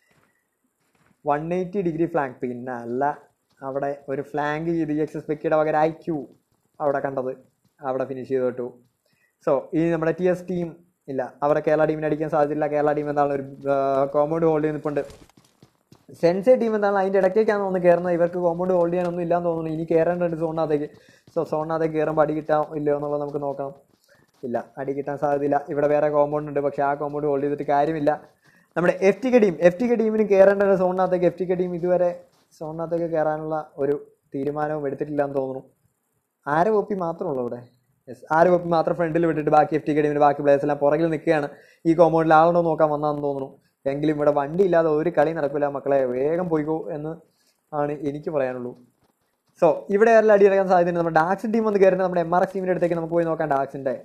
വൺ എയ്റ്റി ഡിഗ്രി ഫ്ലാങ്ക് പിന്നെ അല്ല അവിടെ ഒരു ഫ്ലാങ്ക് ചെയ്ത് എക്സ് എസ് പെക്കിയുടെ പകരം ഐ ക്യൂ അവിടെ കണ്ടത് അവിടെ ഫിനിഷ് ചെയ്ത് വിട്ടു സോ ഈ നമ്മുടെ ടി എസ് ടീം ഇല്ല അവരെ കേരള ടീമിനെ അടിക്കാൻ സാധ്യതയില്ല കേരള ടീം എന്താണ് ഒരു കോമ്പൗണ്ട് ഹോൾഡ് ചെയ്യുന്നിപ്പുണ്ട് സെൻസേ ടീം എന്താണ് അതിൻ്റെ ഇടയ്ക്കേക്കാണ് ഒന്ന് കയറുന്നത് ഇവർക്ക് കോമ്പൗണ്ട് ഹോൾഡ് ചെയ്യാനൊന്നും ഇല്ലാന്ന് തോന്നുന്നു ഇനി കയറേണ്ടതുണ്ട് സോണിനകത്തേക്ക് സോ സോണിനകത്തേക്ക് കയറുമ്പോൾ അടി കിട്ടാം ഇല്ലയോ എന്നുള്ളത് നമുക്ക് നോക്കാം ഇല്ല അടി കിട്ടാൻ സാധ്യതയില്ല ഇവിടെ വേറെ കോമ്പൗണ്ട് ഉണ്ട് പക്ഷേ ആ കോമ്പൗണ്ട് ഹോൾഡ് ചെയ്തിട്ട് കാര്യമില്ല നമ്മുടെ F T K team F T K ടീമിന് കയറേണ്ടത് സോണിനകത്തേക്ക് എഫ് ടി കെ ടീം ഇതുവരെ സോണിനകത്തേക്ക് കയറാനുള്ള ഒരു തീരുമാനവും എടുത്തിട്ടില്ല എന്ന് തോന്നുന്നു ആര ഒപ്പി മാത്രമേ ഉള്ളൂ ഇവിടെ യെസ് ആര ഒപ്പി മാത്രം ഫ്രണ്ടിൽ വിട്ടിട്ട് ബാക്കി എഫ് ടി കെ ടീമിന് ബാക്കി പ്ലേയേഴ്സ് എല്ലാം പുറകിൽ നിൽക്കുകയാണ് ഈ കോമ്പൗണ്ടിൽ ആളുണ്ടോ നോക്കാൻ വന്നാന്ന് തോന്നുന്നു എങ്കിലും ഇവിടെ വണ്ടി ഇല്ലാതെ ഒരു കളി നടക്കില്ല മക്കളെ വേഗം പോയിക്കോ എന്ന് ആണ് എനിക്ക് പറയാനുള്ളൂ സോ ഇവിടെ ആരെല്ലാം അടി ഇറങ്ങാൻ സാധ്യതയുണ്ട് നമ്മുടെ ഡാക്സിൻ ടീം വന്ന് കയറുന്നത് നമ്മുടെ എം ആർ എക്സ് ടീമിൻ്റെ അടുത്തേക്ക് നമുക്ക് പോയി നോക്കാം ഡാക്സിൻ്റെ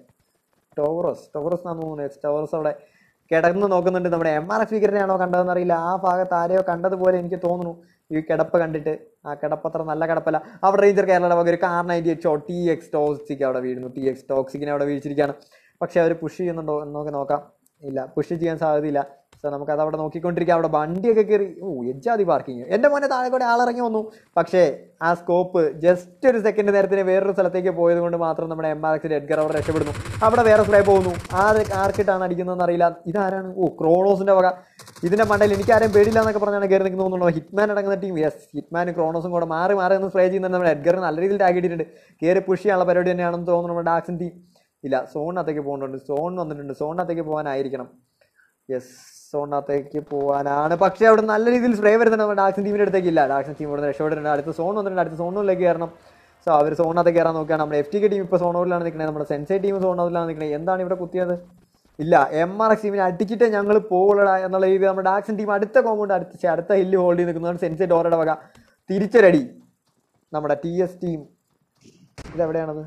ടോറസ് ടോറസ് എന്നാണ് തോന്നുന്നത് ടോറസ് അവിടെ കിടന്ന് നോക്കുന്നുണ്ട് നമ്മുടെ എം ആർ എഫ് വിക്കറ്റിനെയാണോ കണ്ടതെന്ന് അറിയില്ല ആ ഭാഗത്ത് ആരെയോ കണ്ടതുപോലെ എനിക്ക് തോന്നുന്നു ഈ കിടപ്പ് കണ്ടിട്ട് ആ കിടപ്പ് അത്ര നല്ല കിടപ്പല്ല അവിടെ റേഞ്ചർ കേരളയുടെ വക ഒരു car ninety H T X toxic അവിടെ വീഴുന്നു ടി എക്സ് ടോക്സിക്കിനെ അവിടെ വീഴ്ചിരിക്കുകയാണ് പക്ഷെ അവർ പുഷ് ചെയ്യുന്നുണ്ടോ എന്ന് നമുക്ക് നോക്കാം ഇല്ല പുഷ് ചെയ്യാൻ സാധ്യതയില്ല സോ നമുക്ക് അത് അവിടെ നോക്കിക്കൊണ്ടിരിക്കാം അവിടെ വണ്ടിയൊക്കെ കയറി ഓ എജ്ജാതി പാർക്കിങ് എൻ്റെ മോനെ താഴെ കൂടെ ആളിറങ്ങി വന്നു പക്ഷേ ആ സ്കോപ്പ് ജസ്റ്റ് ഒരു സെക്കൻഡ് നേരത്തിന് വേറൊരു സ്ഥലത്തേക്ക് പോയത് കൊണ്ട് മാത്രം നമ്മുടെ എം ആർ എക്സിൽ എഡ്ഗർ അവിടെ രക്ഷപ്പെടുന്നു അവിടെ വേറെ സ്പ്രേ പോകുന്നു ആര് ആർക്കിട്ടാണ് അടിക്കുന്നതെന്ന് അറിയില്ല ഇതാരാണ് ഓ ക്രോണോസിന്റെ വക ഇതിന്റെ മണ്ടയിൽ എനിക്ക് ആരെയും പേടില്ല എന്നൊക്കെ പറഞ്ഞാണ് കയറി നിൽക്കുന്നു തോന്നുന്നു ഹിറ്റ്മാൻ അടങ്ങുന്ന ടീം യെസ് ഹിറ്റ്മാനും ക്രോണോസും കൂടെ മാറി മാറി ഒന്ന് സ്പ്രേ ചെയ്യുന്നത് നമ്മുടെ എഡ്ഗർ നല്ല രീതിയിൽ ടാഗ് ഇട്ടിട്ടുണ്ട് കയറി പുഷ് ചെയ്യാനുള്ള പരിപാടി തന്നെയാണെന്ന് തോന്നുന്നു നമ്മുടെ ഡാക്സിൻ ടീം ഇല്ല സോണിനകത്തേക്ക് പോകുന്നുണ്ട് സോൺ വന്നിട്ടുണ്ട് സോണിനകത്തേക്ക് പോകാനായിരിക്കണം യെസ് സോണിനകത്തേക്ക് പോകാനാണ് പക്ഷേ അവിടെ നല്ല രീതിയിൽ സ്പ്രേ വരുന്നുണ്ട് നമ്മുടെ ഡാക്സിൻ ടീമിൻ്റെ അടുത്തേക്ക് ഇല്ല ഡാക്സിൻ ടീം ഇവിടെ രക്ഷപ്പെട്ടിട്ടുണ്ട് അടുത്ത സോൺ വന്നിട്ടുണ്ട് അടുത്ത സോണിലേക്ക് കയറണം സോ അവർ സോണിനകത്തേക്ക് കയറാൻ നോക്കുകയാണ് നമ്മുടെ എഫ് ടി കെ ടീം ഇപ്പോൾ സോണോറിലാണ് നിൽക്കുന്നത് നമ്മുടെ സെൻസൈ ടീം സോണോറിലാണ് നിൽക്കുന്നത് എന്താണ് ഇവിടെ കുത്തിയത് ഇല്ല എം ആർ എക്സ് ടീമിനെ അടിച്ചിട്ടേ ഞങ്ങൾ പോവുള്ളടാ എന്നുള്ള രീതിയിൽ നമ്മുടെ ഡാക്സിൻ ടീം അടുത്ത കോമ്പൗണ്ട് അടുത്ത ഛെ, അടുത്ത ഹില്ല് ഹോൾഡ് ചെയ്ത് നിൽക്കുന്നതാണ് സെൻസൈ ഡോറയുടെ വക തിരിച്ചൊരടി നമ്മുടെ ടി എസ് ടീം ഇതെവിടെയാണത്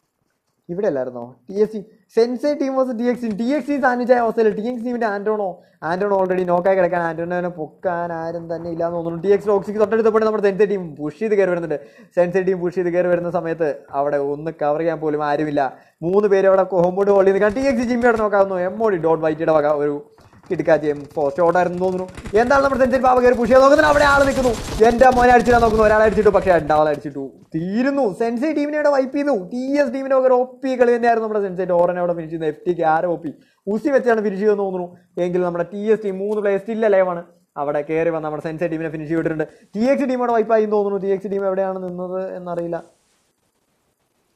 ഇവിടെ അല്ലായിരുന്നോ T S C Sensei team was T X T X C സാന്നിധ്യ അവസ്ഥയിൽ ടി എക്സ് ടീമിന്റെ ആന്റോണോ ആന്റോണോ ഓൾറെഡി നോക്കായി കിടക്കാൻ ആന്റോണോനെ പൊക്കാൻ ആരും തന്നെ ഇല്ലാന്ന് തോന്നുന്നു ടി എക്സ് ടോക്സിക്ക് തൊട്ടടുത്തപ്പോൾ നമ്മുടെ സെൻസേ ടീം പുഷ് ചെയ്ത് കയറി വരുന്നുണ്ട് സെൻസേ ടീം പുഷ് ചെയ്ത് കയറി വരുന്ന സമയത്ത് അവിടെ ഒന്ന് കവർ ചെയ്യാൻ പോലും ആരുമില്ല മൂന്ന് പേര് അവിടെ ഹോംബോർഡ് ഹോൾഡ് ചെയ്ത് ടി എക്സ് ജിമ്മി അവിടെ നോക്കാവുന്നു എം ഓടി ഡോട്ട് വൈറ്റിയുടെ വക ഒരു കിടക്കാച്ചി എം ഫോസ്റ്റ് ഔട്ടായിരുന്നു തോന്നുന്നു എന്താണ് നമ്മുടെ സെഞ്ചുറി ബാബ കയറി പുഷ് ചെയ്യാൻ നോക്കുന്നത് അവിടെ ആൾ നിൽക്കുന്നു എന്റെ മോനെ അടിച്ചിടാൻ നോക്കുന്നു ഒരാളെ അടിച്ചിട്ടു പക്ഷേ രണ്ടാളെ അടിച്ചിട്ടു തീരുന്നു സെൻസൈ ടീമിനെ അവിടെ വൈപ്പ് ചെയ്തു ടി എസ് ടീമിനെ ഒക്കെ ഒ പി കളി തന്നെയായിരുന്നു നമ്മുടെ സെൻസൈ ഓറനെ അവിടെ ഫിനിഷ് ചെയ്യുന്നത് എഫ് ടിക്ക് ആരോ ഒ പി ഉസി വെച്ചാണ് ഫിനിഷ് ചെയ്തെന്ന് തോന്നുന്നു എങ്കിൽ നമ്മുടെ ടി എസ് ടീം മൂന്ന് പ്ലേയേഴ്സ് സ്റ്റിൽ ലൈവാണ് അവിടെ കയറി വന്ന് നമ്മുടെ സെൻസൈ ടീമിനെ ഫിനിഷ് ചെയ്തിട്ടുണ്ട് ടി എക്സ് ടീം അവിടെ വൈപ്പായി തോന്നുന്നു ടി എക്സ് ടീം എവിടെയാണ് നിന്നത് എന്നറിയില്ല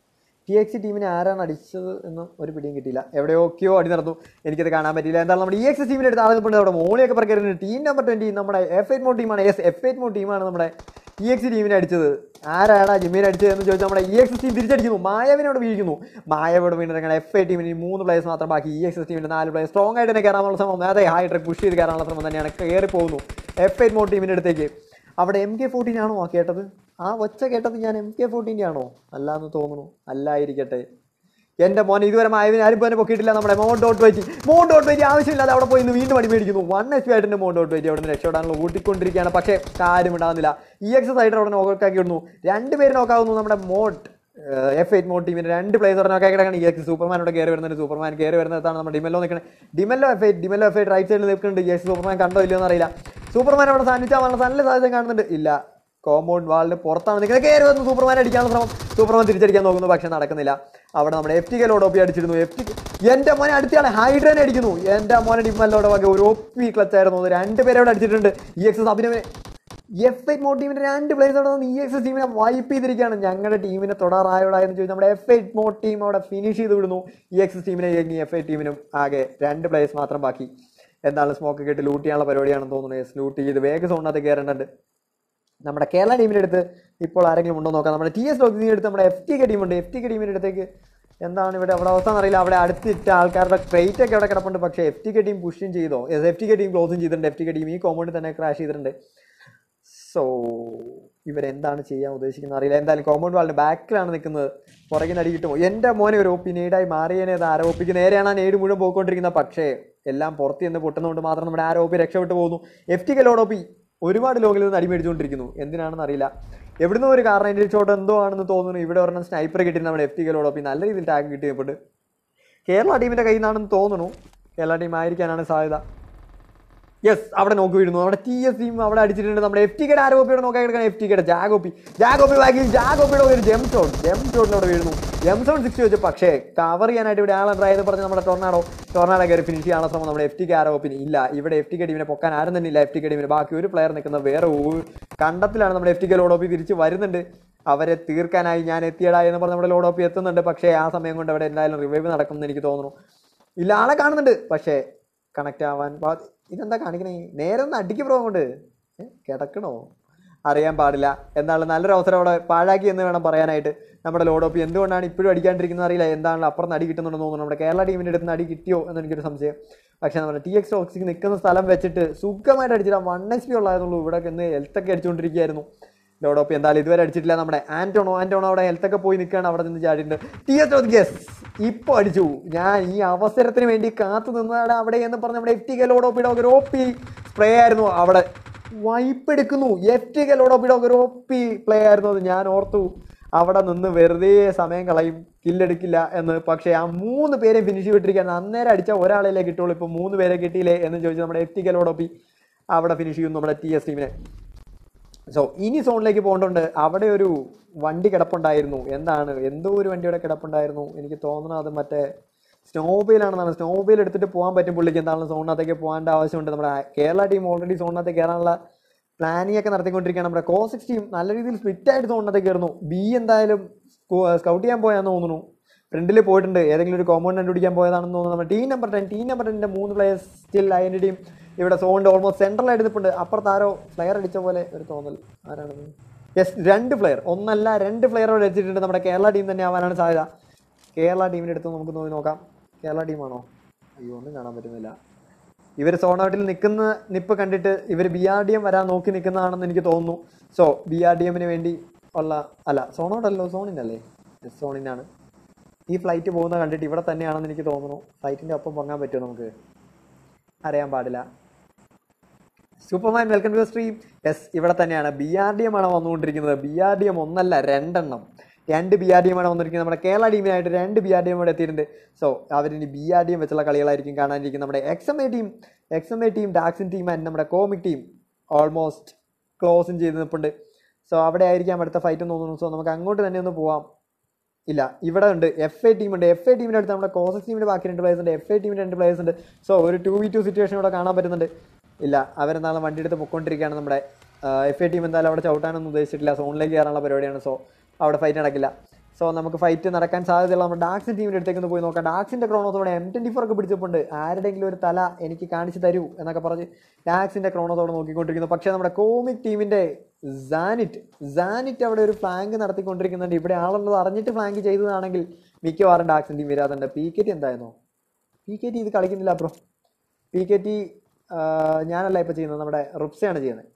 ടി എക്സ് ടീമിനെ ആരാണ് അടിച്ചത് എന്നും ഒരു പിടിയും കിട്ടിയില്ല എവിടെയൊക്കെയോ അടി നടന്നു എനിക്കത് കാണാൻ പറ്റിയില്ല എന്താണ് നമ്മുടെ ഇ എക്സ് ടീമിൻ്റെ അടുത്ത് ആളുകൾ നമ്മുടെ മോളിയൊക്കെ പ്രകടനം ടീം നമ്പർ ട്വൻറ്റി നമ്മുടെ എഫ് എയ്റ്റ് മോ ടീമാണ് എസ് എഫ് എയ്റ്റ് മോ ടീമാണ് നമ്മുടെ ഇ എക്സ് ടീമിനെ അടിച്ചത് ആരാടാ ജിമ്മിനെ അടിച്ചത് എന്ന് ചോദിച്ചാൽ നമ്മുടെ ഇ എക്സ് ടീം തിരിച്ചടിക്കുന്നു മായവിനോട് വീഴിക്കുന്നു മായവോട് വീണിട്ട് എഫ് ഐ ടീമിന് ഈ മൂന്ന് പ്ലേയേഴ്സ് മാത്രം ബാക്കി ഇ എക്സ് ടീമിൻ്റെ നാല് പ്ലേയേഴ്സ് സ്ട്രോങ് ആയിട്ട് തന്നെ കയറാനുള്ള ശ്രമം അതെ ഹൈ ട്രക്ക് പുഷ് ചെയ്ത് കയറാനുള്ള ശ്രമം തന്നെയാണ് കയറി പോകുന്നു എഫ് എയ്റ്റ് മോ ടീമിൻ്റെ അടുത്തേക്ക് അവിടെ എം കെ ഫോർട്ടീൻ ആണോ ആ കേട്ടത് ആ ഒച്ച കേട്ടത് ഞാൻ എം കെ ഫോർട്ടീൻ്റെ ആണോ അല്ല എന്ന് തോന്നുന്നു അല്ലായിരിക്കട്ടെ എന്റെ മോൻ ഇതുവരെ മായവിന് ആരും പോനെ പൊക്കിയിട്ടില്ല നമ്മുടെ മോൺ ഡോട്ട് വൈറ്റി മോൺ ഡോട്ട് വൈറ്റി ആവശ്യമില്ലാതെ അവിടെ പോയി ഇന്ന് വീണ്ടും അടി മേടിക്കുന്നു വൺ എച്ച് പി ആയിട്ടുണ്ട് മോൺ ഡോട്ട് വൈറ്റി അവിടെ നിന്ന് രക്ഷപ്പെടാനുള്ള ഊട്ടിക്കൊണ്ടിരിക്കുകയാണ് പക്ഷേ കാര്യം ഉണ്ടാകുന്നില്ല ഇ എക്സ് സൈഡ് അവിടെ നോക്കാക്കി വിടുന്നു രണ്ടുപേര് നോക്കാവുന്നു നമ്മുടെ മോഡ് എഫ് എയ്റ്റ് മോഡ് ടീമിന്റെ രണ്ട് പ്ലേസ് നോക്കാൻ കിടക്കണം ഇ എക്സ് സൂപ്പർമാനോട് കയറി വരുന്നുണ്ട് സൂപ്പർമാൻ കയറി വരുന്നതാണ് നമ്മുടെ ഡിമെല്ലോ നിൽക്കുന്നത് Dimello F eight Dimello F eight right സൈഡിൽ നിൽക്കുന്നുണ്ട് ഇ എക്സ് സൂപ്പർമാൻ കണ്ടോ ഇല്ലയോ എന്നറിയില്ല സൂപ്പർമാൻ അവിടെ സാന്നിധ്യമാണല്ലോ നല്ല സാധ്യത കാണുന്നുണ്ട് ഇല്ല കോമ്പൗണ്ട് വാളിന് പുറത്താണ് നിൽക്കുന്നത് കയറി വന്ന് സൂപ്പർമാൻ അടിക്കാനുള്ള ശ്രമം സൂപ്പർമാൻ തിരിച്ചടിക്കാൻ നോക്കുന്നു പക്ഷെ നടക്കുന്നില്ല അവിടെ നമ്മുടെ എഫ് ടി കെലോട് ഒപ്പി അടിച്ചിരുന്നു എഫ് ടി എന്റെ മോനെ അടുത്തയാളെ ഹൈഡ്രൻ അടിക്കുന്നു എന്റെ മോനെ ഡിമ്മല്ലോടെ വക ഒരു ഒപ്പി ക്ലച്ച് ആയിരുന്നു അത് രണ്ട് പേരെ അവിടെ അടിച്ചിട്ടുണ്ട് ഇ എക്സ് അഭിനവനെ എഫ് എയ്റ്റ് മോ ടീമിന്റെ രണ്ട് പ്ലേസ് അവിടെ നിന്ന് ഇ എക്സ് ടീമിനെ വൈപ്പ് ചെയ്തിരിക്കുകയാണ് ഞങ്ങളുടെ ടീമിനെ തൊടാറായോടാ എന്ന് ചോദിച്ചാൽ നമ്മുടെ എഫ് എയ്റ്റ് മോ ടീം അവിടെ ഫിനിഷ് ചെയ്ത് വിടുന്നു ഇ എക്സ് ടീമിനെ ഇറങ്ങി എഫ് എയ്റ്റ് ടീമിനും ആകെ രണ്ട് പ്ലേസ് മാത്രം ബാക്കി എന്താണ് സ്മോക്ക് കേട്ട് ലൂട്ട് ചെയ്യാനുള്ള പരിപാടിയാണെന്ന് തോന്നുന്നു യെസ് ലൂട്ട് ചെയ്ത് വേഗം സോണിനകത്ത് കയറേണ്ടത് നമ്മുടെ കേരള ടീമിൻ്റെ അടുത്ത് ഇപ്പോൾ ആരെങ്കിലും ഉണ്ടോ എന്ന് നോക്കാം നമ്മുടെ ടി എസ് ലോക്കിൻ്റെ അടുത്ത് നമ്മുടെ എഫ് ടി കെ ടീമുണ്ട് എഫ് ടി കെ ടീമിൻ്റെ അടുത്തേക്ക് എന്താണ് ഇവിടെ അവിടെ അവസ്ഥ എന്നറിയില്ല അവിടെ അടുത്തിട്ട ആൾക്കാരുടെ ക്രേറ്റ് ഒക്കെ അവിടെ കിടപ്പുണ്ട് പക്ഷേ എഫ് ടി കെ ടീം പുഷും ചെയ്തോ എഫ് ടി കെ ടീം ക്ലോസും ചെയ്തിട്ടുണ്ട് എഫ് ടി കെ ടീം ഈ കോമ്പൗണ്ടിൽ തന്നെ ക്രാഷ് ചെയ്തിട്ടുണ്ട് സോ ഇവരെന്താണ് ചെയ്യാൻ ഉദ്ദേശിക്കുന്നത് അറിയില്ല എന്തായാലും കോമ്പൗണ്ട് വാളിന്റെ ബാക്കിലാണ് നിൽക്കുന്നത് പുറകിൽ അടി കിട്ടുമോ എൻ്റെ മോനെ ഒരു ഒപ്പി നേടായി മാറിയതിനെ അത് ആരോപിക്ക് നേരെയാണ് ആ നേട് മുഴുവൻ പോയിക്കൊണ്ടിരിക്കുന്നത് പക്ഷേ എല്ലാം പുറത്ത് നിന്ന് പൊട്ടുന്നതുകൊണ്ട് മാത്രം നമ്മുടെ ആരോപി രക്ഷപ്പെട്ടു പോകുന്നു എഫ് ടി കെലോടൊപ്പി ഒരുപാട് ലോകിൽ നിന്ന് അടിമേടിച്ചുകൊണ്ടിരിക്കുന്നു എന്തിനാണെന്ന് അറിയില്ല എവിടുന്ന് ഒരു കാരണം എൻ്റെ ഷോട്ട് എന്തോ ആണെന്ന് തോന്നുന്നു ഇവിടെ ഒരെണ്ണം സ്നൈപ്പർ കിട്ടി നമ്മുടെ എഫ് ടി കെലോടൊപ്പി നല്ല രീതിയിൽ ടാഗ് കിട്ടിയപ്പോൾ കേരള ടീമിൻ്റെ കയ്യിൽ നിന്നാണെന്ന് തോന്നുന്നു കേരള ടീം ആയിരിക്കാനാണ് സാധ്യത യെസ് അവിടെ നോക്കി വീഴുന്നു നമ്മുടെ ടി എസ് ടീം അവിടെ അടിച്ചിട്ടുണ്ട് നമ്മുടെ എഫ് ടി കെയുടെ ആരോപിയോട് നോക്കാൻ കിടക്കണം എഫ് ടി കെയുടെ ജാഗോപ്പി ജാഗോപ്പി ബാക്കി ജാഗോപ്പിയുടെ ഒരു ജെം ഷോട്ട് ജെം ഷോട്ടിൽ അവിടെ വീഴുന്നു ജെം ഷോട്ട് സിക്സ് വെച്ചു പക്ഷേ കവർ ചെയ്യാനായിട്ട് ഇവിടെ ആളെ ട്രൈ ചെയ്ത് പറഞ്ഞ് നമ്മുടെ ടൊർണാഡോ ടൊർണാഡോ കയറി ഫിനിഷ് ചെയ്യാനുള്ള ശ്രമം നമ്മുടെ എഫ് ടി കെ ആരോപിന് ഇല്ല ഇവിടെ എഫ് ടി കെ ടീമിനെ പൊക്കാൻ ആരും തന്നെ ഇല്ല എഫ് ടി കെ ടീമിന് ബാക്കി ഒരു പ്ലെയർ നിൽക്കുന്ന വേറെ ഒരു കണ്ടത്തിലാണ് നമ്മുടെ എഫ് ടി കെ ലോഡോപ്പി തിരിച്ച് വരുന്നുണ്ട് അവരെ തീർക്കാനായി ഞാൻ എത്തിയടാ എന്ന് പറഞ്ഞ് നമ്മുടെ ലോഡോപ്പി എത്തുന്നുണ്ട് പക്ഷേ ആ സമയം കൊണ്ട് അവിടെ എന്തായാലും റിവൈവ് നടക്കുമെന്ന് എനിക്ക് തോന്നുന്നു ഇല്ല ആളെ കാണുന്നുണ്ട് പക്ഷേ കണക്ട് ആവാൻ പാ- ഇതെന്താ കാണിക്കണേ നേരെ ഒന്ന് അടിക്ക് ബ്രോ കൊണ്ട് കിടക്കണോ അറിയാൻ പാടില്ല എന്നാലും നല്ലൊരു അവസരം അവിടെ പാഴാക്കി എന്ന് വേണം പറയാനായിട്ട് നമ്മുടെ ലോഡോപ്പി എന്തുകൊണ്ടാണ് ഇപ്പോഴും അടിക്കാണ്ടിരിക്കുന്നത് അറിയില്ല എന്താണല്ലോ അപ്പുറത്ത് അടി കിട്ടുന്നുണ്ടെന്ന് തോന്നുന്നു നമ്മുടെ കേരള ടീമിൻ്റെ അടുത്ത് നിന്ന് അടി കിട്ടിയോ എന്ന് എനിക്കൊരു സംശയം പക്ഷേ നമ്മുടെ ടി എക്സ് ഓക്സിക്ക് നിൽക്കുന്ന സ്ഥലം വെച്ചിട്ട് സുഖമായിട്ട് അടിച്ചിട്ട് വൺ എച്ച് പി ഉള്ളായിരുന്നുള്ളൂ ഇവിടെ ഇന്ന് ഹെൽത്തൊക്കെ അടിച്ചുകൊണ്ടിരിക്കുകയായിരുന്നു ലോഡോപ്പി എന്തായാലും ഇതുവരെ അടിച്ചിട്ടില്ല നമ്മുടെ ആന്റോണോ ആന്റോണോ അവിടെ ഹെൽത്തൊക്കെ പോയി നിൽക്കുകയാണ് അവിടെ നിന്ന് ചാടിയിട്ടുണ്ട് ടി എസ് ഗസ് ഇപ്പൊ അടിച്ചു ഞാൻ ഈ അവസരത്തിന് വേണ്ടി കാത്തു നിന്നതാണ് അവിടെ എന്ന് പറഞ്ഞ നമ്മുടെ എഫ് ടി കെ ലോഡോപ്പിയുടെ ഒരു ഒ പി സ്പ്രേ ആയിരുന്നു അവിടെ വൈപ്പ് എടുക്കുന്നു എഫ് ടി കെ ലോഡോപ്പിയുടെ ഒരു ഒ പി പ്ലേ ആയിരുന്നു അത് ഞാൻ ഓർത്തു അവിടെ നിന്ന് വെറുതെ സമയം കളയും കില്ലെടുക്കില്ല എന്ന് പക്ഷേ ആ മൂന്ന് പേരെ ഫിനിഷ് വിട്ടിരിക്കുകയാണ് അന്നേരം അടിച്ച ഒരാളെ കിട്ടുള്ളൂ ഇപ്പൊ മൂന്ന് പേരെ കിട്ടിയില്ലേ എന്ന് ചോദിച്ചു നമ്മുടെ എഫ് ടി കെ ലോഡോപ്പി അവിടെ ഫിനിഷ് ചെയ്യുന്നു നമ്മുടെ ടി എസ് ടീമിനെ സോ ഇനി സോണിലേക്ക് പോകേണ്ടതുണ്ട് അവിടെ ഒരു വണ്ടി കിടപ്പുണ്ടായിരുന്നു എന്താണ് എന്തോ ഒരു വണ്ടിയുടെ കിടപ്പുണ്ടായിരുന്നു എനിക്ക് തോന്നുന്നത് അത് മറ്റേ സ്നോബയിലാണെന്നാണ് സ്നോബയിൽ എടുത്തിട്ട് പോകാൻ പറ്റും പുള്ളിക്ക് എന്താണ് സോണിനകത്തേക്ക് പോകേണ്ട ആവശ്യമുണ്ട് നമ്മുടെ കേരള ടീം ഓൾറെഡി സോണിനകത്തേക്ക് കയറാനുള്ള പ്ലാനിങ് ഒക്കെ നടത്തിക്കൊണ്ടിരിക്കുകയാണ് നമ്മുടെ കോസിക്സ് ടീം നല്ല രീതിയിൽ സ്പ്ലിറ്റ് ആയിട്ട് സോണിനകത്തേക്ക് കയറുന്നു ബി എന്തായാലും സ്കൗട്ട് ചെയ്യാൻ പോയാന്ന് തോന്നുന്നു ഫ്രണ്ടിൽ പോയിട്ടുണ്ട് ഏതെങ്കിലും ഒരു കോമ്പൗണ്ട് കണ്ടുപിടിക്കാൻ പോയതാണെന്ന് തോന്നുന്നു നമ്മുടെ team number ten team number ടെന്നിൻ്റെ മൂന്ന് പ്ലേയേഴ്സ് സ്റ്റിൽ അതിൻ്റെ ടീം ഇവിടെ സോണിൻ്റെ ഓൾമോസ്റ്റ് സെൻട്രലായിട്ട് നിൽപ്പുണ്ട് അപ്പുറത്ത് ആരോ ഫ്ലെയർ അടിച്ച പോലെ ഒരു തോന്നൽ ആരാണെന്ന് യെസ് രണ്ട് പ്ലെയർ ഒന്നല്ല രണ്ട് പ്ലെയർ അവിടെ അടിച്ചിട്ടുണ്ട് നമ്മുടെ കേരള ടീം തന്നെ ആവാനാണ് സാധ്യത കേരള ടീമിൻ്റെ അടുത്ത് നമുക്ക് നോക്കി നോക്കാം കേരള ടീമാണോ അയ്യോ ഒന്നും കാണാൻ പറ്റുന്നില്ല ഇവർ സോണൗട്ടിൽ നിൽക്കുന്ന നിപ്പ് കണ്ടിട്ട് ഇവർ ബി ആർ ഡി എം വരാൻ നോക്കി നിൽക്കുന്നതാണെന്ന് എനിക്ക് തോന്നുന്നു സോ ബി ആർ ഡി എമ്മിന് വേണ്ടി ഉള്ള അല്ല സോണൗട്ടല്ലോ സോണിനല്ലേ Yes, സോണിനാണ് ഈ ഫ്ലൈറ്റ് പോകുന്ന കണ്ടിട്ട് ഇവിടെ തന്നെയാണെന്ന് എനിക്ക് തോന്നുന്നു ഫ്ലൈറ്റിൻ്റെ ഒപ്പം പൊങ്ങാൻ പറ്റുമോ നമുക്ക് അറിയാൻ പാടില്ല Superman welcome to stream yes ഇവിടെ തന്നെയാണ് ബി ആർ ഡി എം ആണ് വന്നുകൊണ്ടിരിക്കുന്നത് ബി ആർ ഡി എം ഒന്നല്ല രണ്ടെണ്ണം രണ്ട് ബി ആർ ഡി എം ആണ് വന്നിരിക്കുന്നത് നമ്മുടെ കേരള ടീമിനായിട്ട് രണ്ട് ബി ആർ ഡി എം ഇവിടെ എത്തിയിട്ടുണ്ട് സോ അവരിനി ബി ആർ ഡി എം വെച്ചുള്ള കളികളായിരിക്കും കാണാനിരിക്കുന്നത് നമ്മുടെ X M A team X M A team ഡാക്സിൻ ടീം ആൻഡ് നമ്മുടെ കോമിക് ടീം ഓൾമോസ്റ്റ് ക്ലോസും ചെയ്ത് നിൽപ്പുണ്ട് സോ അവിടെ ആയിരിക്കാം അടുത്ത ഫൈറ്റ് തോന്നുന്നു സോ നമുക്ക് അങ്ങോട്ട് തന്നെ ഒന്ന് പോവാം ഇല്ല ഇവിടെ ഉണ്ട് എഫ് എ ടീം ഉണ്ട് എഫ് എ ടീമിൻ്റെ അടുത്ത് നമ്മുടെ കോസസ് ടീമിൻ്റെ ബാക്കി രണ്ട് പ്ലേയേഴ്സ് ഉണ്ട് എഫ് എ ടീമിൻ്റെ രണ്ട് പ്ലേയേഴ്സ് ഉണ്ട് സോ ഒരു ടു വി ടു സിറ്റുവേഷൻ ഇവിടെ കാണാൻ പറ്റുന്നുണ്ട് ഇല്ല അവരെന്തായാലും വണ്ടി എടുത്ത് പൊയ്ക്കൊണ്ടിരിക്കുകയാണ് നമ്മുടെ എഫ് എ ടീം എന്തായാലും അവിടെ ചവിട്ടാനൊന്നും ഉദ്ദേശിച്ചിട്ടില്ല സോണിലേക്ക് കയറാനുള്ള പരിപാടിയാണ് സോ അവിടെ ഫൈറ്റ് നടക്കില്ല സോ നമുക്ക് ഫൈറ്റ് നടക്കാൻ സാധ്യതയുള്ള നമ്മുടെ ഡാക്സിൻ ടീമിൻ്റെ അടുത്തേക്ക് ഒന്ന് പോയി നോക്കാം ഡാക്സിൻ്റെ ക്രോണോസോടെ എം ട്വൻറ്റി ഫോർ ഒക്കെ പിടിച്ചപ്പോണ്ട് ആരുടെയെങ്കിലും ഒരു തല എനിക്ക് കാണിച്ചു തരൂ എന്നൊക്കെ പറഞ്ഞ് ഡാക്സിൻ്റെ ക്രോണോസോടെ നോക്കിക്കൊണ്ടിരിക്കുന്നു പക്ഷേ നമ്മുടെ കോമിക് ടീമിൻ്റെ സാനിറ്റ് സാനിറ്റ് അവിടെ ഒരു ഫ്ലാങ്ക് നടത്തിക്കൊണ്ടിരിക്കുന്നുണ്ട് ഇവിടെ ആളുള്ളത് അറിഞ്ഞിട്ട് ഫ്ലാങ്ക് ചെയ്തതാണെങ്കിൽ മിക്കവാറും ഡാക്സിൻ ടീം വരാതുണ്ട് പി കെ ടി എന്തായിരുന്നു പി കെ ടി ഇത് കളിക്കുന്നില്ല ബ്രോ പി കെ ടി ഞാനല്ല ഇപ്പോൾ ചെയ്യുന്നത് നമ്മുടെ റുപ്സയാണ് ചെയ്യുന്നത്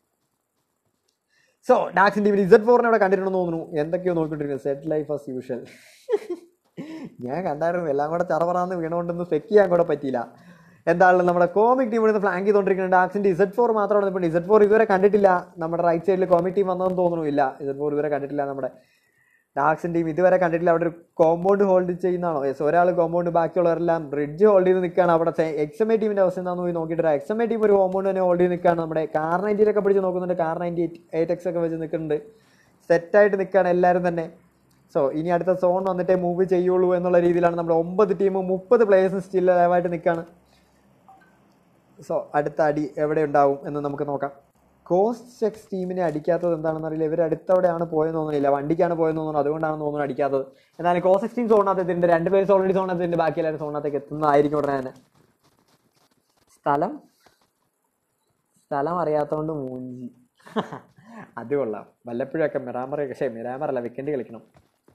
സോ ഡാക്സിൻ ടീമിൽ ഇസഡ് ഫോറിനെ അവിടെ കണ്ടിട്ടുണ്ടെന്ന് തോന്നുന്നു എന്തൊക്കെയോ നോക്കിക്കൊണ്ടിരിക്കുന്നത് സെറ്റ് ലൈഫ് ആസ് യൂഷ്വൽ ഞാൻ കണ്ടായിരുന്നു എല്ലാം കൂടെ ചറവറാന്ന് വീണുകൊണ്ടൊന്നും സെറ്റ് ചെയ്യാൻ കൂടെ പറ്റിയില്ല എന്തായാലും നമ്മുടെ കോമിക് ടീം ഇവിടെ ഫ്ലാങ്ക് ചെയ്തുകൊണ്ടിരിക്കുന്നുണ്ട് ഡാക്സിൻ്റെ ഇസഡ് ഫോർ മാത്രമാണ് ഇപ്പോൾ ഇസഡ് ഫോർ ഇതുവരെ കണ്ടിട്ടില്ല നമ്മുടെ റൈറ്റ് സൈഡിൽ കോമിക് ടീം വന്നതെന്ന് തോന്നുന്നു ഇല്ല ഇസഡ് ഫോർ ഇതുവരെ കണ്ടിട്ടില്ല നമ്മുടെ ഡാക്സിൻ ടീം ഇതുവരെ കണ്ടിട്ടില്ല അവിടെ ഒരു കോമ്പൗണ്ട് ഹോൾഡ് ചെയ്യുന്നതാണോ യെസ് ഒരാൾ കോമ്പൗണ്ട് ബാക്കിയുള്ളവരെല്ലാം ബ്രിഡ്ജ് ഹോൾഡ് ചെയ്ത് നിൽക്കുകയാണ് അവിടെ എക്സ് എം എ ടീമിന്റെ അവസ്ഥ എന്താണെന്ന് പോയി നോക്കിയിട്ട് എക്സ് എം എ ടീം ഒരു കോമ്പൗണ്ട് തന്നെ ഹോൾഡ് ചെയ്ത് നിൽക്കുകയാണ് നമ്മുടെ കാർ നയൻറ്റിയിലൊക്കെ പിടിച്ച് നോക്കുന്നുണ്ട് car ninety eight eight X ഒക്കെ വെച്ച് നിൽക്കുന്നുണ്ട് സെറ്റായിട്ട് നിൽക്കുകയാണ് എല്ലാവരും തന്നെ സോ ഇനി അടുത്ത സോൺ വന്നിട്ടേ മൂവ് ചെയ്യുള്ളൂ എന്നുള്ള രീതിയിലാണ് നമ്മുടെ ഒമ്പത് ടീമും മുപ്പത് പ്ലേയേഴ്സും സ്റ്റിൽ ലൈവായിട്ട് നിൽക്കുകയാണ് സോ അടുത്ത അടി എവിടെ ഉണ്ടാവും എന്ന് നമുക്ക് നോക്കാം കോസ്റ്റ് എക്സ് ടീമിനെ അടിക്കാത്തത് എന്താണെന്ന് അറിയില്ല ഇവർ അടുത്തവിടെയാണ് പോയെന്ന് തോന്നുന്നില്ല വണ്ടിക്കാണ് പോയെന്ന് തോന്നുന്നു അതുകൊണ്ടാണ് തോന്നുന്നു അടിക്കാത്തത് എന്നാലും കോസ്റ്റ് എക്സ് ടീം സോണിനകത്ത് എത്തിയിട്ടുണ്ട് രണ്ട് പേര് ഓൾറെഡി സോണിനകത്ത് എത്തിയിട്ടുണ്ട് ബാക്കി എല്ലാവരും സോണിനകത്തേക്ക് എത്തുന്നതായിരിക്കും ഉടനെ തന്നെ സ്ഥലം സ്ഥലം അറിയാത്തതുകൊണ്ട് മൂഞ്ചി അത് കൊള്ളാം വല്ലപ്പോഴൊക്കെ മിറാമറ പക്ഷേ മിറാമറല്ല വെക്കൻഡ് കളിക്കണം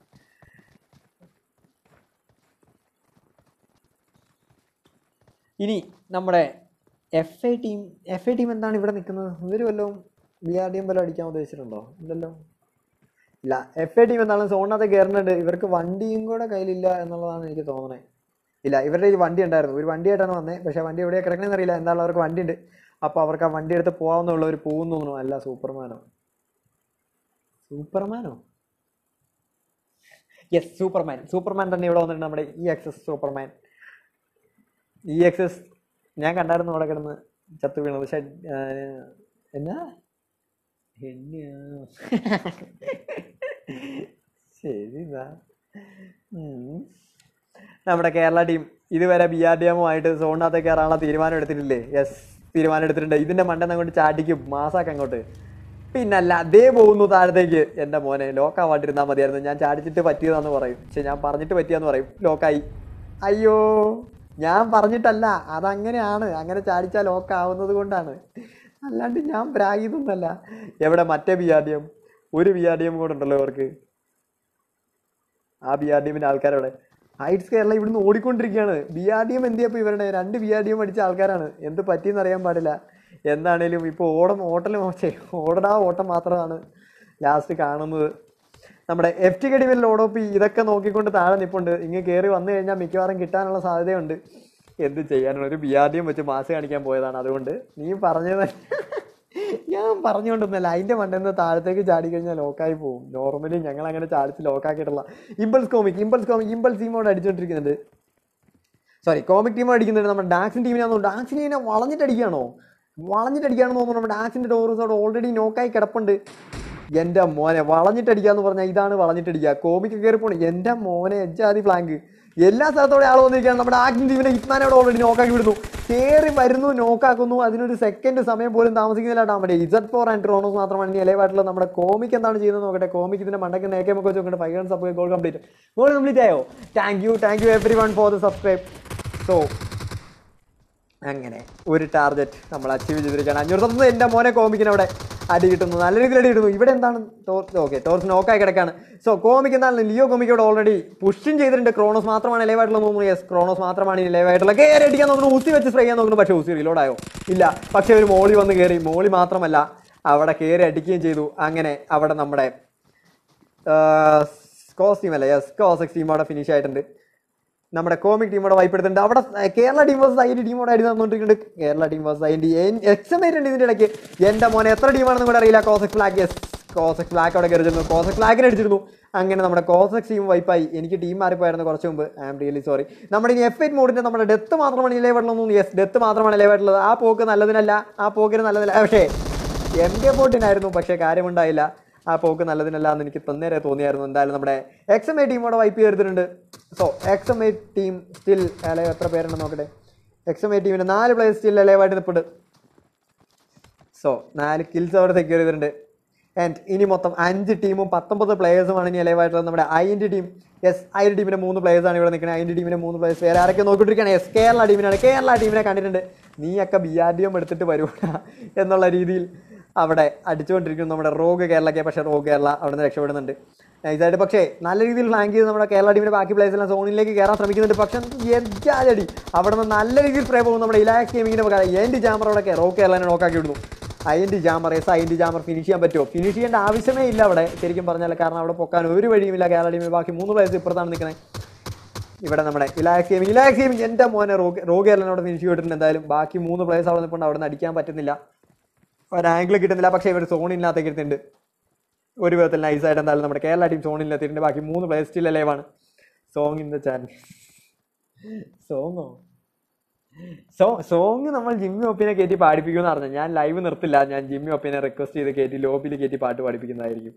ഇനി നമ്മുടെ F I team F I team എന്താണ് ഇവിടെ നിൽക്കുന്നത് ഇവർ വല്ലതും ബി ആർ ഡി എം വല്ലതും അടിക്കാൻ ഉദ്ദേശിച്ചിട്ടുണ്ടോ ഇല്ലല്ലോ ഇല്ല എഫ് ഐ ടീം എന്താണ് സോണിനകത്ത് കയറുന്നുണ്ട് ഇവർക്ക് വണ്ടിയും കൂടെ കയ്യിലില്ല എന്നുള്ളതാണ് എനിക്ക് തോന്നണേ ഇല്ല ഇവരുടെ ഒരു വണ്ടി ഉണ്ടായിരുന്നു ഒരു വണ്ടിയായിട്ടാണ് വന്നത് പക്ഷേ വണ്ടി എവിടെയാണ് കിടക്കണമെന്ന് അറിയില്ല എന്തായാലും അവർക്ക് വണ്ടി ഉണ്ട് അപ്പോൾ അവർക്ക് ആ വണ്ടി എടുത്ത് പോകാമെന്നുള്ളവർ പോകുന്നു തോന്നുന്നു അല്ല സൂപ്പർമാനോ സൂപ്പർമാനോ യെസ് സൂപ്പർമാൻ സൂപ്പർമാൻ തന്നെ ഇവിടെ വന്നിട്ടുണ്ട് നമ്മുടെ E X S Superman E X S ഞാൻ കണ്ടായിരുന്നു അവിടെ കിടന്ന് ചത്തു വീണത് പക്ഷെ എന്നാ എന്നെയാ ശരി എന്നാ ഉം. നമ്മുടെ കേരള ടീം ഇതുവരെ ബി ആർ ഡി എമ്മുമായിട്ട് സോണിനകത്ത് കയറാനുള്ള തീരുമാനം എടുത്തിട്ടില്ലേ യെസ് തീരുമാനം എടുത്തിട്ടുണ്ട് ഇതിന്റെ മണ്ടെന്ന് അങ്ങോട്ട് ചാടിക്കും മാസാക്ക് അങ്ങോട്ട് പിന്നല്ല അതേ പോകുന്നു താഴത്തേക്ക് എൻ്റെ മോനെ ലോക്കാവാണ്ടിരുന്നാൽ മതിയായിരുന്നു ഞാൻ ചാടിച്ചിട്ട് പറ്റിയതാന്ന് പറയും പക്ഷെ ഞാൻ പറഞ്ഞിട്ട് പറ്റിയാന്ന് പറയും ലോക്കായി അയ്യോ ഞാൻ പറഞ്ഞിട്ടല്ല അതങ്ങനെയാണ് അങ്ങനെ ചാടിച്ചാൽ ലോക്കാവുന്നത് കൊണ്ടാണ് അല്ലാണ്ട് ഞാൻ പ്രാഗിതൊന്നല്ല എവിടെ മറ്റേ ബി ആർ ഡി എം ഒരു ബി ആർ ഡി എം കൂടെ ഉണ്ടല്ലോ അവർക്ക് ആ ബി ആർ ഡി എമ്മിന്റെ ആൾക്കാരവിടെ ഹൈറ്റ്സ് കേരള ഇവിടുന്ന് ഓടിക്കൊണ്ടിരിക്കുകയാണ് ബി ആർ ഡി എം എന്ത് ചെയ്യപ്പോൾ ഇവരുടെ രണ്ട് ബി ആർ ഡി എം അടിച്ച ആൾക്കാരാണ് എന്ത് പറ്റിയെന്ന് അറിയാൻ പാടില്ല എന്താണേലും ഇപ്പോൾ ഓടം ഓട്ടൽ മോശേ ഓടടാ ഓട്ടം മാത്രമാണ് ലാസ്റ്റ് കാണുന്നത് നമ്മുടെ എഫ് ടി കടിവലിൽ ഓടോപ്പി ഇതൊക്കെ നോക്കിക്കൊണ്ട് താഴെ നിൽപ്പുണ്ട് ഇങ്ങ് കയറി വന്നു കഴിഞ്ഞാൽ മിക്കവാറും കിട്ടാനുള്ള സാധ്യതയുണ്ട് എന്ത് ചെയ്യാനുള്ള ഒരു ബി ആർ ഡി എം വെച്ച് മാസ് കാണിക്കാൻ പോയതാണ് അതുകൊണ്ട് നീ പറഞ്ഞത് ഞാൻ പറഞ്ഞുകൊണ്ടൊന്നല്ല അതിന്റെ മണ്ടെന്ന് താഴത്തേക്ക് ചാടി കഴിഞ്ഞാൽ ലോക്കായി പോകും നോർമലി ഞങ്ങൾ അങ്ങനെ ചാടിച്ച് ലോക്കാക്കിയിട്ടുള്ള impulse comic impulse comic impulse ടീമോട് അടിച്ചുകൊണ്ടിരിക്കുന്നുണ്ട് സോറി കോമിക് ടീം അടിക്കുന്നുണ്ട് നമ്മുടെ ഡാക്സിൻ ടീമിനാണെന്ന് ഡാക്സിൻ ടീമിനെ വളഞ്ഞിട്ടടിക്കുകയാണോ വളഞ്ഞിട്ടടിക്കുകയാണെന്ന് തോന്നുന്നു നമ്മുടെ ഡാക്സിന്റെ ഡോറസ് അവിടെ ഓൾറെഡി നോക്കായി കിടപ്പുണ്ട് എൻ്റെ മോനെ വളഞ്ഞിട്ടടിക്കാന്ന് പറഞ്ഞാൽ ഇതാണ് വളഞ്ഞിട്ടടിക്കുക കോമിക്ക് കയറി പോണേ എൻ്റെ മോനെ എജ്ജാതി ഫ്ലാങ്ക് എല്ലാ സ്ഥലത്തോടെ ആൾ വന്നിരിക്കുകയാണ് നമ്മുടെ ആക്ടിൻ ടീമിനെ ഹിറ്റ്മാനെ അവിടെ ഓൾറെഡി നോക്കാക്കി വിടുന്നു കയറി വരുന്നു നോക്കാക്കുന്നു അതിനൊരു സെക്കൻഡ് സമയം പോലും താമസിക്കുന്നില്ല നമ്മുടെ ഇസഡ് ഫോർ ആൻഡ് ട്രോണോസ് മാത്രമാണ് ഇനി ഇലവായിട്ടുള്ള നമ്മുടെ കോമിക് എന്താണ് ചെയ്യുന്നത് നോക്കട്ടെ കോമിക് ഇതിന്റെ മണ്ടയ്ക്ക് നേക്കെ ഒക്കെ വെച്ച് നോക്കട്ടെ five hundred sub goal complete goal complete ആയോ thank you thank you everyone for the subscribe so അങ്ങനെ ഒരു ടാർഗറ്റ് നമ്മൾ അച്ചീവ് ചെയ്തിരിക്കുകയാണ് അഞ്ഞൂറ് തൊന്ന് എൻ്റെ മോനെ കോമിക്കിന് അവിടെ അടി കിട്ടുന്നു നല്ല രീതിയിൽ അടി കിട്ടുന്നു ഇവിടെ എന്താണ് ടോർച്ച് ഓക്കെ ടോർച്ച് നോക്കായി കിടക്കാണ് സോ കോമിക് എന്താണ് ലിയോ കോമിക്ക് ഇവിടെ ഓൾറെഡി പുഷും ചെയ്തിട്ടുണ്ട് ക്രോണോസ് മാത്രമാണ് ലൈവായിട്ടുള്ള തോന്നുന്നു യെസ് ക്രോണോസ് മാത്രമാണ് ഈ ലൈവായിട്ടുള്ള കയറി അടിക്കാൻ നോക്കുന്നു ഊത്തി വെച്ച് സ്പ്രേ ചെയ്യാൻ നോക്കുന്നു പക്ഷേ ഊസി റിലോഡായോ ഇല്ല പക്ഷേ ഒരു മോളി വന്ന് കയറി മോളി മാത്രമല്ല അവിടെ കയറി അടിക്കുകയും ചെയ്തു അങ്ങനെ അവിടെ നമ്മുടെ സ്കോസ് ടീം അല്ല യെസ് സ്കോസ് ടീം അവിടെ ഫിനിഷ് ആയിട്ടുണ്ട് നമ്മുടെ കോമിക് ടീമോടെ വൈപ്പ് എടുത്തിട്ടുണ്ട് അവിടെ കേരള ടീം വേഴ്സസ് ഐ ടീമോടെ അടി തന്നുകൊണ്ടിരിക്കുന്നുണ്ട് Kerala team versus I D എക്സമേറ്റ് ഉണ്ട് ഇതിന്റെ ഇടയ്ക്ക് എന്റെ മോനെ എത്ര ടീമാണെന്ന് കൂടെ അറിയില്ല Cossack flag yes Cossack flag അവിടെ കയറിയിരുന്നു കോസക് ഫ്ലാഗിന് അടിച്ചിരുന്നു അങ്ങനെ നമ്മുടെ കോസക് ടീം വൈപ്പായി എനിക്ക് ടീം മാറിപ്പോയായിരുന്നു കുറച്ച് മുമ്പ് ഐ ആം റിയലി സോറി നമ്മുടെ ഇനി എഫ് എയ്റ്റ് മോഡിന്റെ നമ്മുടെ ഡെത്ത് മാത്രമാണ് ഇലവായിട്ടുള്ളതെന്ന് യെസ് ഡെത്ത് മാത്രമാണ് ഇലവായിട്ടുള്ളത് ആ പോക്ക് നല്ലതിനല്ല ആ പോക്കിന് നല്ലതില്ല പക്ഷേ എം കെ ഫോർട്ടിനായിരുന്നു പക്ഷേ കാര്യമുണ്ടായില്ല ആ പോക്ക് നല്ലതിനല്ല എന്ന് എനിക്ക് തന്നേരെ തോന്നിയായിരുന്നു എന്തായാലും നമ്മുടെ എക്സ് എം ഐ ടീമോടെ വൈപ്പ് ചെയ്തിട്ടുണ്ട് so X M I team still അല്ലെ എത്ര പേരുണ്ടെന്ന് നോക്കട്ടെ എക്സ് എം ഐ ടീമിന് നാല് പ്ലേയേഴ്സ് സ്റ്റിൽ അലൈവായിട്ട് നിൽപ്പുണ്ട് സോ നാല് കിൽസ് അവിടെ സെക്യൂർ ചെയ്തിട്ടുണ്ട് ആൻഡ് ഇനി മൊത്തം അഞ്ച് ടീമും പത്തൊമ്പത് പ്ലേയേഴ്സുമാണ് ഇനി ലൈവായിട്ടുള്ളത് നമ്മുടെ ഐൻ്റെ ടീം എസ് ഐ ടീമിന്റെ മൂന്ന് players ആണ് ഇവിടെ നിൽക്കുന്നത് ഐൻ്റെ ടീമിന്റെ മൂന്ന് പ്ലേയേഴ്സ് വേറെ ആരൊക്കെ നോക്കിക്കൊണ്ടിരിക്കുകയാണ് എസ് കേരള ടീമിനാണ് കേരള ടീമിനെ കണ്ടിട്ടുണ്ട് നീയൊക്കെ ബി ആർ ഡി എം എടുത്തിട്ട് വരുവാ എന്നുള്ള രീതിയിൽ അവിടെ അടിച്ചുകൊണ്ടിരിക്കുന്നു നമ്മുടെ റോഗ് കേരളക്കെ പക്ഷേ റോഗ് കേരള അവിടെ നിന്ന് രക്ഷപ്പെടുന്നുണ്ട് ഇതായിട്ട് പക്ഷേ നല്ല രീതിയിൽ ഫ്ലാങ്ക് ചെയ്ത് നമ്മുടെ കേരള ടീമിന്റെ ബാക്കി പ്ലേയേഴ്സ് എല്ലാം സോണിലേക്ക് കയറാൻ ശ്രമിക്കുന്നുണ്ട് പക്ഷേ എജാലടി അവിടെ നിന്ന് നല്ല രീതിയിൽ സ്പ്രേ പോകും നമ്മുടെ ഇലാക്സ് ഗെയിമിങ്ങിന്റെ പകരം എൻ്റെ ജാമർ അവിടെ റോഗ് കേരളനെ നോക്കാക്കി വിടുന്നു അയൻറ്റി ജാമർ എസ് അയൻറ്റി ജാമർ ഫിനിഷ് ചെയ്യാൻ പറ്റുമോ ഫിനിഷ് ചെയ്യേണ്ട ആവശ്യമേ ഇല്ല അവിടെ ശരിക്കും പറഞ്ഞാൽ കാരണം അവിടെ പൊക്കാൻ ഒരു വഴിയുമില്ല കേരള ടീമിൽ ബാക്കി മൂന്ന് പ്ലേയേഴ്സ് ഇപ്പുറത്താണ് നിൽക്കുന്നത് ഇവിടെ നമ്മുടെ ഇലാക്സ് ഗെയിമിംഗ് ഇലാക്സ് ഗെയിമിംഗ് എൻ്റെ മോനെ റോഗ് റോഗേരനെ അവിടെ ഫിനിഷ് ചെയ്തിട്ടുണ്ട് എന്തായാലും ബാക്കി മൂന്ന് പ്ലേയേഴ്സ് അവിടെ നിൽപ്പുണ്ട് അവിടെ നിന്ന് അടിക്കാൻ പറ്റുന്നില്ല ഒരു ആംഗിൾ കിട്ടുന്നില്ല പക്ഷേ ഇവർ സോണിനകത്തേക്ക് എത്തുന്നുണ്ട് ഒരു വിധത്തിൽ നൈസായിട്ട് എന്തായാലും നമ്മുടെ കേരള ടീം സോണിലെത്തിയിട്ടുണ്ട് ബാക്കി മൂന്ന് പ്ലേയേഴ്സ് സ്റ്റിൽ ലൈവാണ് സോങ് ഇൻ ദ ചാനൽ സോങ്ങോ സോ സോങ് നമ്മൾ ജിമ്മി ഒപ്പിനെ കയറ്റി പാടിപ്പിക്കുമെന്ന് പറഞ്ഞു ഞാൻ ലൈവ് നിർത്തില്ല ഞാൻ ജിമ്മി ഒപ്പിനെ റിക്വസ്റ്റ് ചെയ്ത് കയറ്റി ലോബിയിൽ കയറ്റി പാട്ട് പാടിപ്പിക്കുന്നതായിരിക്കും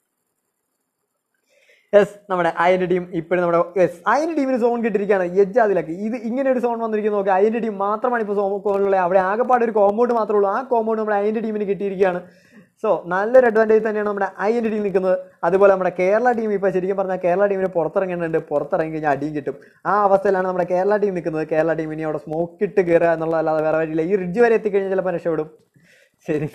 യെസ് നമ്മുടെ അയൻ്റെ ടീം ഇപ്പോഴും നമ്മുടെ യെസ് അയൻ്റെ ടീമിന് സോൺ കിട്ടിയിരിക്കുകയാണ് എജ് അതിലൊക്കെ ഇത് ഇങ്ങനെ ഒരു സോൺ വന്നിരിക്കുന്നത് നോക്കി അയൻ്റെ ടീം മാത്രമാണ് ഇപ്പോൾ സോണുള്ളത് അവിടെ ആകെപ്പാട് ഒരു കോമ്പൗണ്ട് മാത്രമേ ഉള്ളൂ ആ കോമ്പൗണ്ട് നമ്മുടെ അയൻ്റെ ടീമിന് കിട്ടിയിരിക്കുകയാണ് സോ നല്ലൊരു അഡ്വാൻറ്റേജ് തന്നെയാണ് നമ്മുടെ അയൻ്റെ ടീം നിൽക്കുന്നത് അതുപോലെ നമ്മുടെ കേരള ടീം ഇപ്പോൾ ശരിക്കും പറഞ്ഞാൽ കേരള ടീമിന് പുറത്തിറങ്ങേണ്ടതുണ്ട് പുറത്തിറങ്ങി കഴിഞ്ഞാൽ അടിയും കിട്ടും ആ അവസ്ഥയിലാണ് നമ്മുടെ കേരള ടീം നിൽക്കുന്നത് കേരള ടീം ഇനി അവിടെ സ്മോക്ക് ഇട്ട് കയറുക എന്നുള്ളതല്ലാതെ വേറെ വഴിയില്ല ഈ റിഡ്ജ് വരെ എത്തിക്കഴിഞ്ഞാൽ ചിലപ്പോൾ രക്ഷപ്പെടും ശരി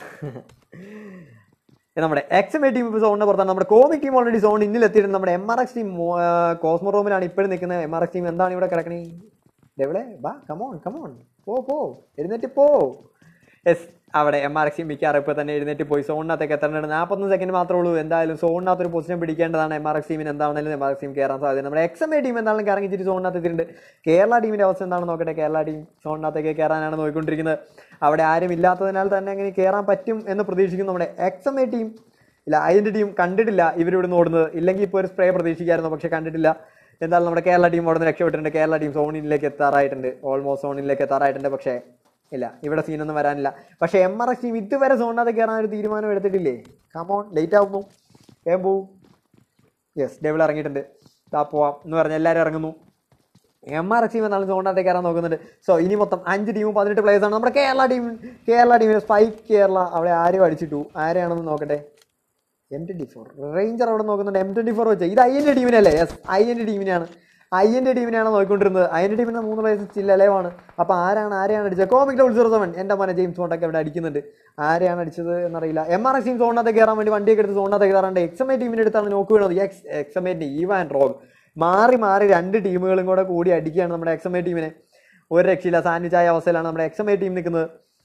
ഇത് നമ്മുടെ എക്സ് എ ടീം ഇപ്പോൾ സോണിന്റെ പുറത്താണ് നമ്മുടെ കോമിക് ടീം ഓൾറെഡി സോൺ ഇന്നിൽ എത്തിയിട്ടുണ്ട് നമ്മുടെ M R X team Cosmo റൂമിലാണ് ഇപ്പോഴും നിൽക്കുന്നത് എം ആർ എക്സ് ടീം എന്താണ് ഇവിടെ കിടക്കണേ എവിടെ വാ കമോൺ കമോൺ പോ പോ എഴുന്നേറ്റ് പോ യെസ് അവിടെ എം ആർ എക്സ് മിക്കാറും ഇപ്പോൾ തന്നെ എഴുന്നേറ്റ് പോയി സോണിനകത്തേക്ക് എത്തേണ്ടത് നാൽപ്പത്തൊന്ന് സെക്കൻഡ് മാത്രമേ ഉള്ളൂ എന്തായാലും സോണിനകത്ത് ഒരു പൊസിഷൻ പിടിക്കേണ്ടതാണ് എം ആർ എക്സ് ടീമിന് എന്താണെങ്കിലും എം ആർ എക്സ് ടീം കയറാൻ സാധ്യത നമ്മുടെ എക്സ് എം എ ടീം എന്താണെങ്കിലും കറങ്ങിച്ചിട്ട് സോണിനകത്ത് എത്തിയിട്ടുണ്ട് കേരള ടീമിന്റെ അവസ്ഥ എന്താണെന്ന് നോക്കട്ടെ കേരള ടീം സോണിനകത്തേക്ക് കയറാനാണ് നോക്കിക്കൊണ്ടിരിക്കുന്നത് അവിടെ ആരും ഇല്ലാത്തതിനാൽ തന്നെ അങ്ങനെ കയറാൻ പറ്റും എന്ന് പ്രതീക്ഷിക്കുന്നു നമ്മുടെ എക്സ് എം എ ടീം ഇല്ല അതിൻ്റെ ടീം കണ്ടിട്ടില്ല ഇവരിവിടെ നിന്ന് ഓടുന്നത് ഇല്ലെങ്കിൽ ഇപ്പോൾ ഒരു സ്പ്രേ പ്രതീക്ഷിക്കായിരുന്നു പക്ഷേ കണ്ടിട്ടില്ല എന്തായാലും നമ്മുടെ കേരള ടീം അവിടെ നിന്ന് രക്ഷപ്പെട്ടിട്ടുണ്ട് കേരള ടീം സോണിലേക്ക് എത്താറായിട്ടുണ്ട് ഓൾമോസ്റ്റ് സോണിലേക്ക് എത്താറായിട്ടുണ്ട് പക്ഷേ ഇല്ല ഇവിടെ സീനൊന്നും വരാനില്ല പക്ഷേ എം ആർ എക്സ് ടീം ഇതുവരെ സോണിനകത്ത് കയറാൻ ഒരു തീരുമാനം എടുത്തിട്ടില്ലേ കമോൺ ലേറ്റ് ആവുന്നു വേഗം പോവും യെസ് ഡെവിൾ ഇറങ്ങിയിട്ടുണ്ട് ദാ പോവാം എന്ന് പറഞ്ഞ് എല്ലാവരും ഇറങ്ങുന്നു എം ആർ എക്സ് ടീം എന്നാണ് സോണിനകത്തേക്ക് കയറാൻ നോക്കുന്നുണ്ട് സോ ഇനി മൊത്തം അഞ്ച് ടീമും പതിനെട്ട് players ആണ് നമ്മുടെ കേരള ടീം കേരള ടീമിന് സ്പൈക്ക് കേരള അവിടെ ആരും അടിച്ചിട്ടു ആരെയാണെന്ന് നോക്കട്ടെ എം ട്വൻറ്റി ഫോർ റേഞ്ചർ അവിടെ നോക്കുന്നുണ്ട് എം ട്വൻറ്റി ഫോർ വെച്ച് ഇത് ഐ എൻ്റെ ടീമിനല്ലേ യെസ് ഐ എൻ്റെ ടീമിനെയാണ് ഐ എൻ്റെ ടീമിനെയാണ് നോക്കിക്കൊണ്ടിരുന്നത് ഐ എൻ്റെ ടീമിൻ്റെ മൂന്ന് പ്ലേസ് ചില്ല അലവാണ് അപ്പോൾ ആരാണ് ആരെയാണ് അടിച്ചത് കോമിക് ഡബിൾ സീറോ സെവൻ എൻ്റെ മോനെ ജെയിംസ് ബോണ്ടൊക്കെ അവിടെ അടിക്കുന്നുണ്ട് ആരെയാണ് അടിച്ചത് എന്നറിയില്ല എം ആർ എക്സ് ടീം സോണിനകത്ത് കയറാൻ വേണ്ടി വണ്ടിയൊക്കെ എടുത്ത് സോണിനകത്ത് കയറാണ്ട് എക്സ് എം ഐ ടീമിൻ്റെ അടുത്താണ് നോക്ക് വീണത് എക്സ് എക്സ് എം ഐൻ്റെ ഈവാൻ റോഗ് മാറി മാറി രണ്ട് ടീമുകളും കൂടെ കൂടി അടിക്കുകയാണ് നമ്മുടെ എക്സ് എം ഐ ടീമിനെ ഒരു രക്ഷയില്ല സാന്നിധ്യായ അവസ്ഥയിലാണ് നമ്മുടെ എക്സ് എം ഐ ടീം നിൽക്കുന്നത്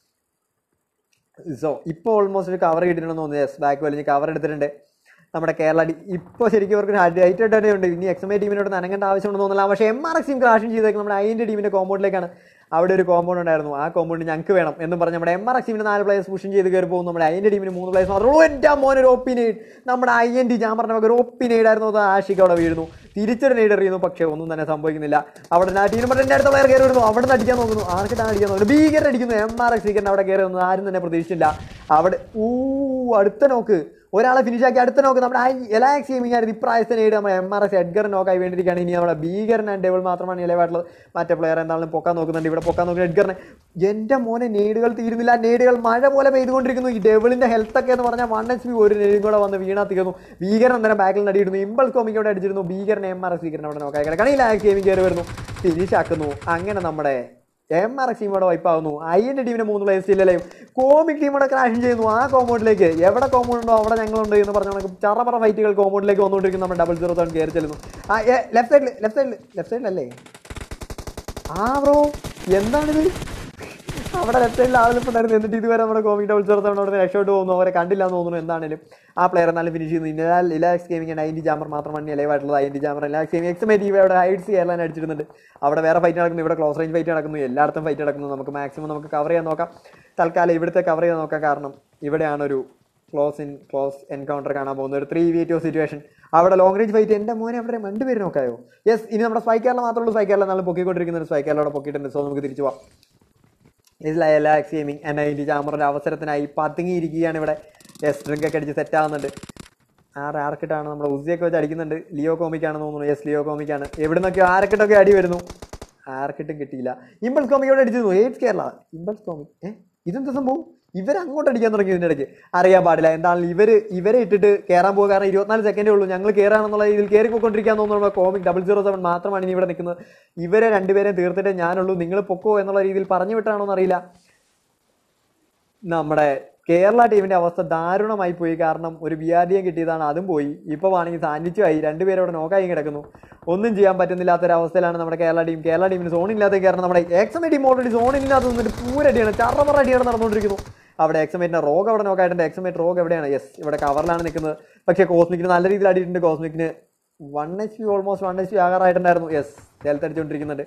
സോ ഇപ്പോൾ ഓൾമോസ്റ്റ് ഒരു കവർ കിട്ടിയിട്ടുണ്ടെന്ന് തോന്നുന്നു യെസ് ബാക്ക് വലിഞ്ഞ് കവർ എടുത്തിട്ടുണ്ട് നമ്മുടെ കേരള ടീം ഇപ്പോൾ ശരിക്കും അവർക്ക് ഹൈറ്റ് തന്നെ ഉണ്ട് ഇനി എക്സ് എം ഐ ടീമിനോട് നനങ്ങേണ്ട ആവശ്യമുണ്ടെന്ന് തോന്നുന്നില്ല പക്ഷേ എം ആർ എക്സ് ടീം ക്രാഷും ചെയ്തേക്കും നമ്മുടെ ഐൻ്റെ ടീമിൻ്റെ കോമ്പൗണ്ടിലേക്കാണ് അവിടെ ഒരു കോമ്പൗണ്ട് ഉണ്ടായിരുന്നു ആ കോമ്പൗണ്ട് ഞങ്ങൾക്ക് വേണം എന്ന് പറഞ്ഞ് നമ്മുടെ എം ആർ എക്സ് ടീമിന് നാല് പ്ലേയേഴ്സ് പുഷും ചെയ്ത് കയറി പോകും നമ്മുടെ ഐൻ്റെ ടീമിന് മൂന്ന് പ്ലേയേഴ്സ് മാത്രമേ ഉള്ളൂ എൻ്റെ മോൻ ഒരു ഒപ്പിനേഡ് നമ്മുടെ ഐ എൻ ടി ജാമറിൻ്റെ ഒരു ഒപ്പിനേഡ് ആയിരുന്നു അത് ആഷിക്ക് അവിടെ വീഴുന്നു തിരിച്ചൊരു നെയ്ഡ് എറിയുന്നു പക്ഷേ ഒന്നും തന്നെ സംഭവിക്കുന്നില്ല അവിടെ ആ ടീം എൻ്റെ അടുത്ത പ്ലെയർ കയറി വരുന്നു അവിടെ നിന്ന് അടിക്കാൻ നോക്കുന്നു ആർക്കിട്ടാണ് അടിക്കാൻ നോക്കുന്നത് ഭീകരൻ അടിക്കുന്നു എം ആർ എക്സ് ഭീകരൻ അവിടെ കയറി വന്നത് ആരും തന്നെ പ്രതീക്ഷിച്ചില്ല അവിടെ ഊ അടുത്ത നോക്ക് ഒരാളെ ഫിനിഷ് ആക്കി അടുത്ത നോക്ക് നമ്മുടെ എലാക്സ് ഗെയിമിംഗ് ആയിരുന്നു ഇപ്രായത്തിന് നേടി നമ്മുടെ എം ആർ എസ് എഡ്ഗർ നോക്കായി വേണ്ടിയിരിക്കുകയാണ് ഇനി നമ്മുടെ ഭീകരൻ ആൻഡ് ഡെവൽ മാത്രമാണ് ഇലവായിട്ടുള്ളത് മറ്റേ പ്ലെയർ എന്താണെങ്കിലും പൊക്കാൻ നോക്കുന്നുണ്ട് ഇവിടെ പൊക്കാൻ നോക്കുന്ന എഡ്ഗറിനെ എൻ്റെ മോനെ നേടുകൾ തീരുന്നില്ല നേടുകൾ മഴ പോലെ പെയ്തുകൊണ്ടിരിക്കുന്നു ഈ ഡെവിളിന്റെ ഹെൽത്ത് ഒക്കെ എന്ന് പറഞ്ഞാൽ വൺ എച്ച് പി ഒരു നേടും കൂടെ വന്ന് വീണാ തീർന്നു ഭീകരൻ അന്നേരം ബാക്കിൽ നടിയിരുന്നു ഇമ്പൾ കോമിക്കോടെ അടിച്ചിരുന്നു ഭീകരൻ എം ആർ എസ് ഭീകരൻ അവിടെ നോക്കായി കിടക്കണം ഈ ലാക്സ് ഗെയിമിംഗ് കയറി വരുന്നു ഫിനിഷ് ആക്കുന്നു അങ്ങനെ നമ്മുടെ എം ആർ എക്സ് ടീമോടെ വൈപ്പാവുന്നു ഐ എൻ്റെ ടീമിന് മൂന്ന് പ്ലേയേഴ്സ് ഇല്ലല്ലേ കോമിക് ടീമോടെ ക്രാഷ് ചെയ്യുന്നു ആ കോമ്പൗണ്ടിലേക്ക് എവിടെ കോമ്പൗണ്ട് ഉണ്ടോ അവിടെ ഞങ്ങളുണ്ട് എന്ന് പറഞ്ഞ കണക്ക് ചറപറ ഫൈറ്റുകൾ കോമ്പൗണ്ടിലേക്ക് വന്നുകൊണ്ടിരിക്കുന്ന നമ്മുടെ ഡബിൾ സീറോ തവൺ കയറി ചെല്ലുന്നു ആ ലെഫ്റ്റ് സൈഡിൽ ലെഫ്റ്റ് സൈഡിൽ ലെഫ്റ്റ് സൈഡിലല്ലേ ആ ബ്രോ എന്താണിത് അവിടെ ലെഫ്റ്റ് സൈഡിൽ ആളുകളുണ്ടായിരുന്നു എന്നിട്ട് ഇതുവരെ നമ്മുടെ കോമിക് ഡബിൾ സീറോ തവണ അവിടെ രക്ഷോട്ട് പോകുന്നു അവരെ കണ്ടില്ല എന്ന് തോന്നുന്നു എന്താണേലും ആ പ്ലെയർ എന്നാലും ഫിനിഷ് ചെയ്യുന്നു ഇന്നാൽ ഇലാക്സ് ഗെയിമിംഗ് നയൻറ്റി ജാമർ മാത്രമാണ് ലൈവായിട്ടുള്ളത് ഐൻറ്റി ജാമർ ഇലാക്സ് ഗെയിമിംഗ് എക്സ് മേ ഇവിടെ ഹൈറ്റ്സ് കേരളം അടിച്ചിരുന്നുണ്ട് അവിടെ വേറെ ഫൈറ്റ് നടക്കുന്നു ഇവിടെ ക്ലോസ് റേഞ്ച് ഫൈറ്റ് നടക്കുന്നു എല്ലായിടത്തും ഫൈറ്റ് നടക്കുന്നു നമുക്ക് മാക്സിമം നമുക്ക് കവർ ചെയ്യാൻ നോക്കാം തൽക്കാലം ഇവിടുത്തെ കവർ ചെയ്യാൻ നോക്കാം കാരണം ഇവിടെയാണ് ഒരു ക്ലോസ് ഇൻ ക്ലോസ് എൻകൗണ്ടർ കാണാൻ പോകുന്ന ഒരു ത്രീ വി ടു സിറ്റുവേഷൻ അവിടെ ലോങ് റേഞ്ച് ഫൈറ്റ് എൻ്റെ മോനെ അവിടെ രണ്ടുപേര് നോക്കായോ യെസ് ഇനി നമ്മുടെ സ്പൈ കേരള മാത്രമേ ഉള്ളൂ സ്പൈ കേരള എന്നാലും പൊക്കിക്കൊണ്ടിരിക്കുന്ന ഒരു സ്പൈ കേരള അവിടെ പൊക്കിയിട്ടുണ്ട് സോ നമുക്ക് തിരിച്ചു പോവാം ഇസ്ലാക്സ് ഗെയിമിംഗ് എൻ ഐ ടി ചാമറിൻ്റെ അവസരത്തിനായി പതുങ്ങിയിരിക്കുകയാണ് ഇവിടെ യെസ് ഡ്രിങ്ക് ഒക്കെ അടിച്ച് സെറ്റ് ആവുന്നുണ്ട് ആറ് ആർക്കിട്ടാണ് നമ്മുടെ ഉസിയൊക്കെ വെച്ച് അടിക്കുന്നുണ്ട് ലിയോ കോമിക്കാണെന്ന് തോന്നുന്നു യെസ് ലിയോ കോമിക്കാണ് എവിടെ നിന്നൊക്കെയോ ആർക്കിട്ടൊക്കെ അടി വരുന്നു ആർക്കിട്ടും കിട്ടിയില്ല ഇമ്പൾസ് കോമിക്കോടെ അടിച്ചിരുന്നു എയ്റ്റ് കേരള ഇമ്പൾസ് കോമിക് ഏ ഇതെന്താ സംഭവം ഇവർ അങ്ങോട്ട് അടിക്കാൻ തുടങ്ങി ഇതിൻ്റെ ഇടയ്ക്ക് അറിയാൻ പാടില്ല എന്താണെങ്കിലും ഇവർ ഇവരെ ഇട്ടിട്ട് കയറാൻ പോകുക കാരണം ഇരുപത്തിനാല് സെക്കൻഡേ ഉള്ളൂ ഞങ്ങൾ കയറാണെന്നുള്ള രീതിയിൽ കയറി പോയിക്കൊണ്ടിരിക്കാൻ തോന്നുന്നു കോമിക് ഡബിൾ സീറോ സെവൻ മാത്രമാണ് ഇനി ഇവിടെ നിൽക്കുന്നത് ഇവരെ രണ്ടുപേരെയും തീർത്തിട്ടേ ഞാനുള്ളൂ നിങ്ങൾ പൊക്കോ എന്നുള്ള രീതിയിൽ പറഞ്ഞു വിട്ടാണോ എന്നറിയില്ല നമ്മുടെ കേരള ടീമിന്റെ അവസ്ഥ ദാരുണമായി പോയി കാരണം ഒരു ബി ആർ ഡി എം കിട്ടിയതാണ് അതും പോയി ഇപ്പോൾ ആണെങ്കിൽ സാന്നിധ്യമായി രണ്ടുപേരും അവിടെ നോക്കായി കിടക്കുന്നു ഒന്നും ചെയ്യാൻ പറ്റുന്നില്ലാത്തൊരവസ്ഥയിലാണ് നമ്മുടെ കേരള ടീം കേരള ടീമിന് സോണില്ലാത്ത കാരണം നമ്മുടെ എക്സമേ ടീം ഓൾറെഡി സോണില്ലാത്ത നിന്നിട്ട് പൂരടിയാണ് ചറമറ അടിയാണ് നടന്നുകൊണ്ടിരിക്കുന്നു അവിടെ എക്സമേറ്റിന്റെ റോഗ് അവിടെ നോക്കായിട്ടുണ്ട് എക്സമേറ്റ് റോഗ് എവിടെയാണ് യെസ് ഇവിടെ കവറിലാണ് നിൽക്കുന്നത് പക്ഷേ കോസ്മിക്കിന് നല്ല രീതിയിൽ അടിയിട്ടുണ്ട് കോസ്മിക്കിന് one H P almost one H P ആകാറായിട്ടുണ്ടായിരുന്നു യെസ് ഹെൽത്ത് അടിച്ചുകൊണ്ടിരിക്കുന്നുണ്ട്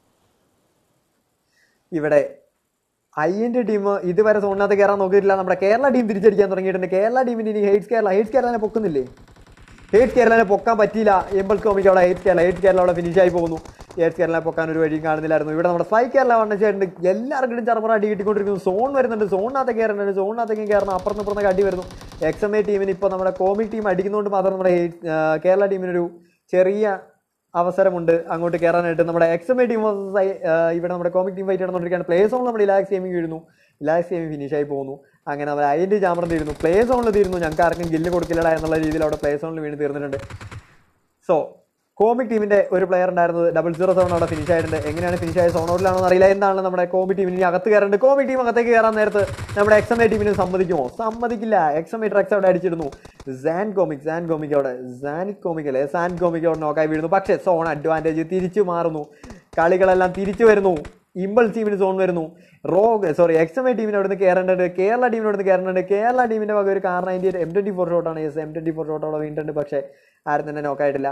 ഇവിടെ ഐൻ്റെ ടീം ഇതുവരെ സോണിനകത്ത് കയറാൻ നോക്കിയിട്ടില്ല നമ്മുടെ കേരള ടീം തിരിച്ചടിക്കാൻ തുടങ്ങിയിട്ടുണ്ട് കേരള ടീമിന് ഇനി ഹെയ്റ്റ്സ് കേരള ഹെയ്റ്റ്സ് കേരളനെ പൊക്കുന്നില്ലേ ഹെയ്റ്റ്സ് കേരളനെ പൊക്കാൻ പറ്റിയില്ല എംബൽസ് കോമിക്ക് അവിടെ ഹെയ്റ്റ്സ് കേരള ഹെയ്റ്റ്സ് കേരള അവിടെ ഫിനിഷ് ആയി പോകുന്നു ഹെയ്റ്റ്സ് കേരളനെ പൊക്കാൻ ഒരു വഴിയും കാണുന്നില്ലായിരുന്നു ഇവിടെ നമ്മുടെ സ്പൈ കേരള വണ്ണിച്ചായിട്ടുണ്ട് എല്ലാവർക്കും ചറമറ അടി കിട്ടിക്കൊണ്ടിരിക്കുന്നു സോൺ വരുന്നുണ്ട് സോണിനകത്ത് കയറുന്നുണ്ട് സോണിനകത്തേക്കും കയറണം അപ്പുറത്ത് ഇപ്പുറത്തൊക്കെ അടി വരുന്നു എക്സ് എം എ ടീമിന് ഇപ്പോൾ നമ്മുടെ കോമിക് ടീം അടിക്കുന്നതുകൊണ്ട് മാത്രം നമ്മുടെ ഹെയ്റ്റ്സ് കേരള ടീമിനൊരു ചെറിയ അവസരമുണ്ട് അങ്ങോട്ട് കയറാനായിട്ട് നമ്മുടെ എക്സ് എം എ ടീം ഇവിടെ നമ്മുടെ കോമിക് ടീം ഫൈറ്റ് നടന്നുകൊണ്ടിരിക്കുകയാണ് പ്ലേ സോണിൽ നമ്മുടെ ഇലാക്സ് ഗെയിമിംഗ് വീഴുന്നു ഇലാക്സ് ഗെയിമിംഗ് ഫിനിഷ് ആയി പോകുന്നു അങ്ങനെ അവർ അതിൻ്റെ ചാമറം തീരുന്നു പ്ലേ സോണിൽ തീരുന്നു ഞങ്ങൾക്ക് ആർക്കും ഗില്ല് കൊടുക്കില്ലടാ എന്നുള്ള രീതിയിൽ അവിടെ പ്ലേ സോണിൽ വീണ് തീർന്നിട്ടുണ്ട് സോ കോമിക് ടീമിന്റെ ഒരു പ്ലെയർ ഉണ്ടായിരുന്നത് ഡബിൾ സീറോ സെവൻ അവിടെ ഫിനിഷ് ആയിട്ടുണ്ട് എങ്ങനെയാണ് ഫിനിഷ് ആയത് സോണോട്ടിലാണോ അറിയില്ല എന്താണ് നമ്മുടെ കോമിക് ടീമിന് ഇനി അകത്ത് കയറുന്നുണ്ട് കോമിക് ടീം അകത്തേക്ക് കയറാൻ നേരത്ത് നമ്മുടെ എക്സ് എം എ ടീമിന് സമ്മതിക്കുമോ സമ്മതിക്കില്ല എക്സ് എം എ ട്രക്സ് അവിടെ അടിച്ചിരുന്നു സാൻ കോമിക് സാൻ കോമിക് അവിടെ സാനിക് കോമിക് അല്ലേ സാൻ കോമിക് അവിടെ നോക്കായി വീഴുന്നു പക്ഷേ സോൺ അഡ്വാൻറ്റേജ് തിരിച്ചു മാറുന്നു കളികളെല്ലാം തിരിച്ചു വരുന്നു ഇമ്പൾ ടീമിന് സോൺ വരുന്നു rogue sorry X M I ടീമിന് അവിടുന്ന് കയറേണ്ടത് കേരള ടീമിന് അവിടുന്ന് കയറേണ്ടത് കേരള ടീമിന്റെ വക ഒരു car ninety M twenty four ഷോട്ടാണ് yes M twenty four shot അവിടെ വീണിട്ടുണ്ട് പക്ഷേ ആരും തന്നെ നോക്കായിട്ടില്ല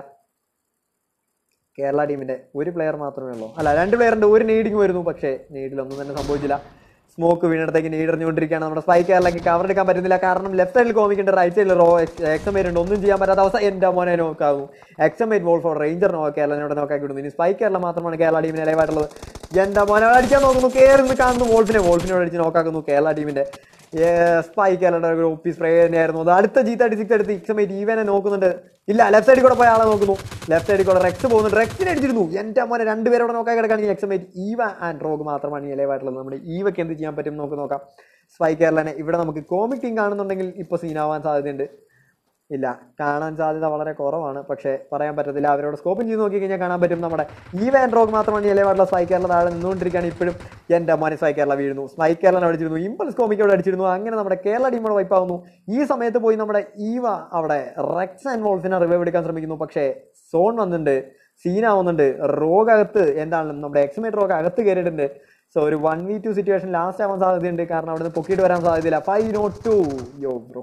കേരള ടീമിന്റെ ഒരു പ്ലെയർ മാത്രമേ ഉള്ളൂ അല്ല രണ്ട് പ്ലെയറിന്റെ ഒരു നീഡിങ് വരുന്നു പക്ഷേ നീഡിലൊന്നും തന്നെ സംഭവിച്ചില്ല സ്മോക്ക് വീണിടത്തേക്ക് നീഡ് എറിഞ്ഞുകൊണ്ടിരിക്കുകയാണ് നമ്മുടെ സ്പൈ കേരളയ്ക്ക് കവർ എടുക്കാൻ പറ്റുന്നില്ല കാരണം ലെഫ്റ്റ് സൈഡിൽ കോമിക്കുണ്ട് റൈറ്റ് സൈഡിൽ റോ എക്സമേറ്റ് ഉണ്ട് ഒന്നും ചെയ്യാൻ പറ്റാത്ത അവസ്ഥ എൻ്റെ മോനെ നോക്കാവും എക്സമേറ്റ് ബോൾ ഫോർ റേഞ്ചർ നോ കേരളനോട് നോക്കാക്കി വിടുന്നു ഇനി സ്പൈ കേരള മാത്രമാണ് കേരള ടീമിന് ഇലവായിട്ടുള്ളത് എൻ്റെ മോനെ അടിക്കാൻ നോക്കുന്നു കയറുന്നു കാണുന്നു വോൾഫിനെ വോൾഫിനോട് അടിച്ച് നോക്കാക്കുന്നു കേരള ടീമിന്റെ സ്പൈ കേരളയുടെ ഒരു ഒപ്പി സ്പ്രേ തന്നെയായിരുന്നു അത് അടുത്ത ജി തേർട്ടി സിക്സ് എടുത്ത് എക്സമേറ്റ് ഈവനെ നോക്കുന്നുണ്ട് ഇല്ല ലെഫ്റ്റ് സൈഡിൽ കൂടെ പോയ ആളെ നോക്കുന്നു ലെഫ്റ്റ് സൈഡിൽ കൂടെ റെക്സ് പോകുന്നു റെക്സിനെ അടിച്ചിരുന്നു എൻ്റെ മോനെ രണ്ടുപേരോടെ നോക്കാൻ കിടക്കുകയാണെങ്കിൽ എക്സമേറ്റ് ഈവ ആൻഡ് റോഗ് മാത്രമാണ് ഈ ഇലവായിട്ടുള്ളത് നമ്മുടെ ഈവയ്ക്ക് എന്ത് ചെയ്യാൻ പറ്റും നമുക്ക് നോക്കാം സ്പൈ കേരളനെ ഇവിടെ നമുക്ക് കോമിക് ടീം കാണുന്നുണ്ടെങ്കിൽ ഇപ്പോൾ സീനാവാൻ സാധ്യതയുണ്ട് ഇല്ല കാണാൻ സാധ്യത വളരെ കുറവാണ് പക്ഷേ പറയാൻ പറ്റത്തില്ല അവരോട് സ്കോപ്പിൻ ചെയ്ത് നോക്കി കഴിഞ്ഞാൽ കാണാൻ പറ്റും നമ്മുടെ ഈ വാൻ റോഗ് മാത്രമാണ് ഈ ഇലവായിട്ടുള്ള സ്പൈ കേരള താഴെ നിന്നുകൊണ്ടിരിക്കുകയാണ് ഇപ്പോഴും എൻ്റെ മോനെ സ്പൈ കേരള വീഴുന്നു സ്പൈ കേരള അടിച്ചിരുന്നു ഇമ്പൾസ് കോമിക്കോട് അടിച്ചിരുന്നു അങ്ങനെ നമ്മുടെ കേരള ടീമോട് വൈപ്പാവുന്നു ഈ സമയത്ത് പോയി നമ്മുടെ ഈവ അവിടെ റെക്സ് ആൻഡ് വോൾഫിനെ റിവൈവ് എടുക്കാൻ ശ്രമിക്കുന്നു പക്ഷേ സോൺ വന്നിട്ടുണ്ട് സീനാവുന്നുണ്ട് റോഗ് അകത്ത് എന്താണ് നമ്മുടെ എക്സ്മേറ്റ് റോഗ് അകത്ത് കയറിയിട്ടുണ്ട് സോ ഒരു one V two situation last ആവാൻ സാധ്യതയുണ്ട് കാരണം അവിടെ നിന്ന് പൊക്കിയിട്ട് വരാൻ സാധ്യതയില്ല five not two yo bro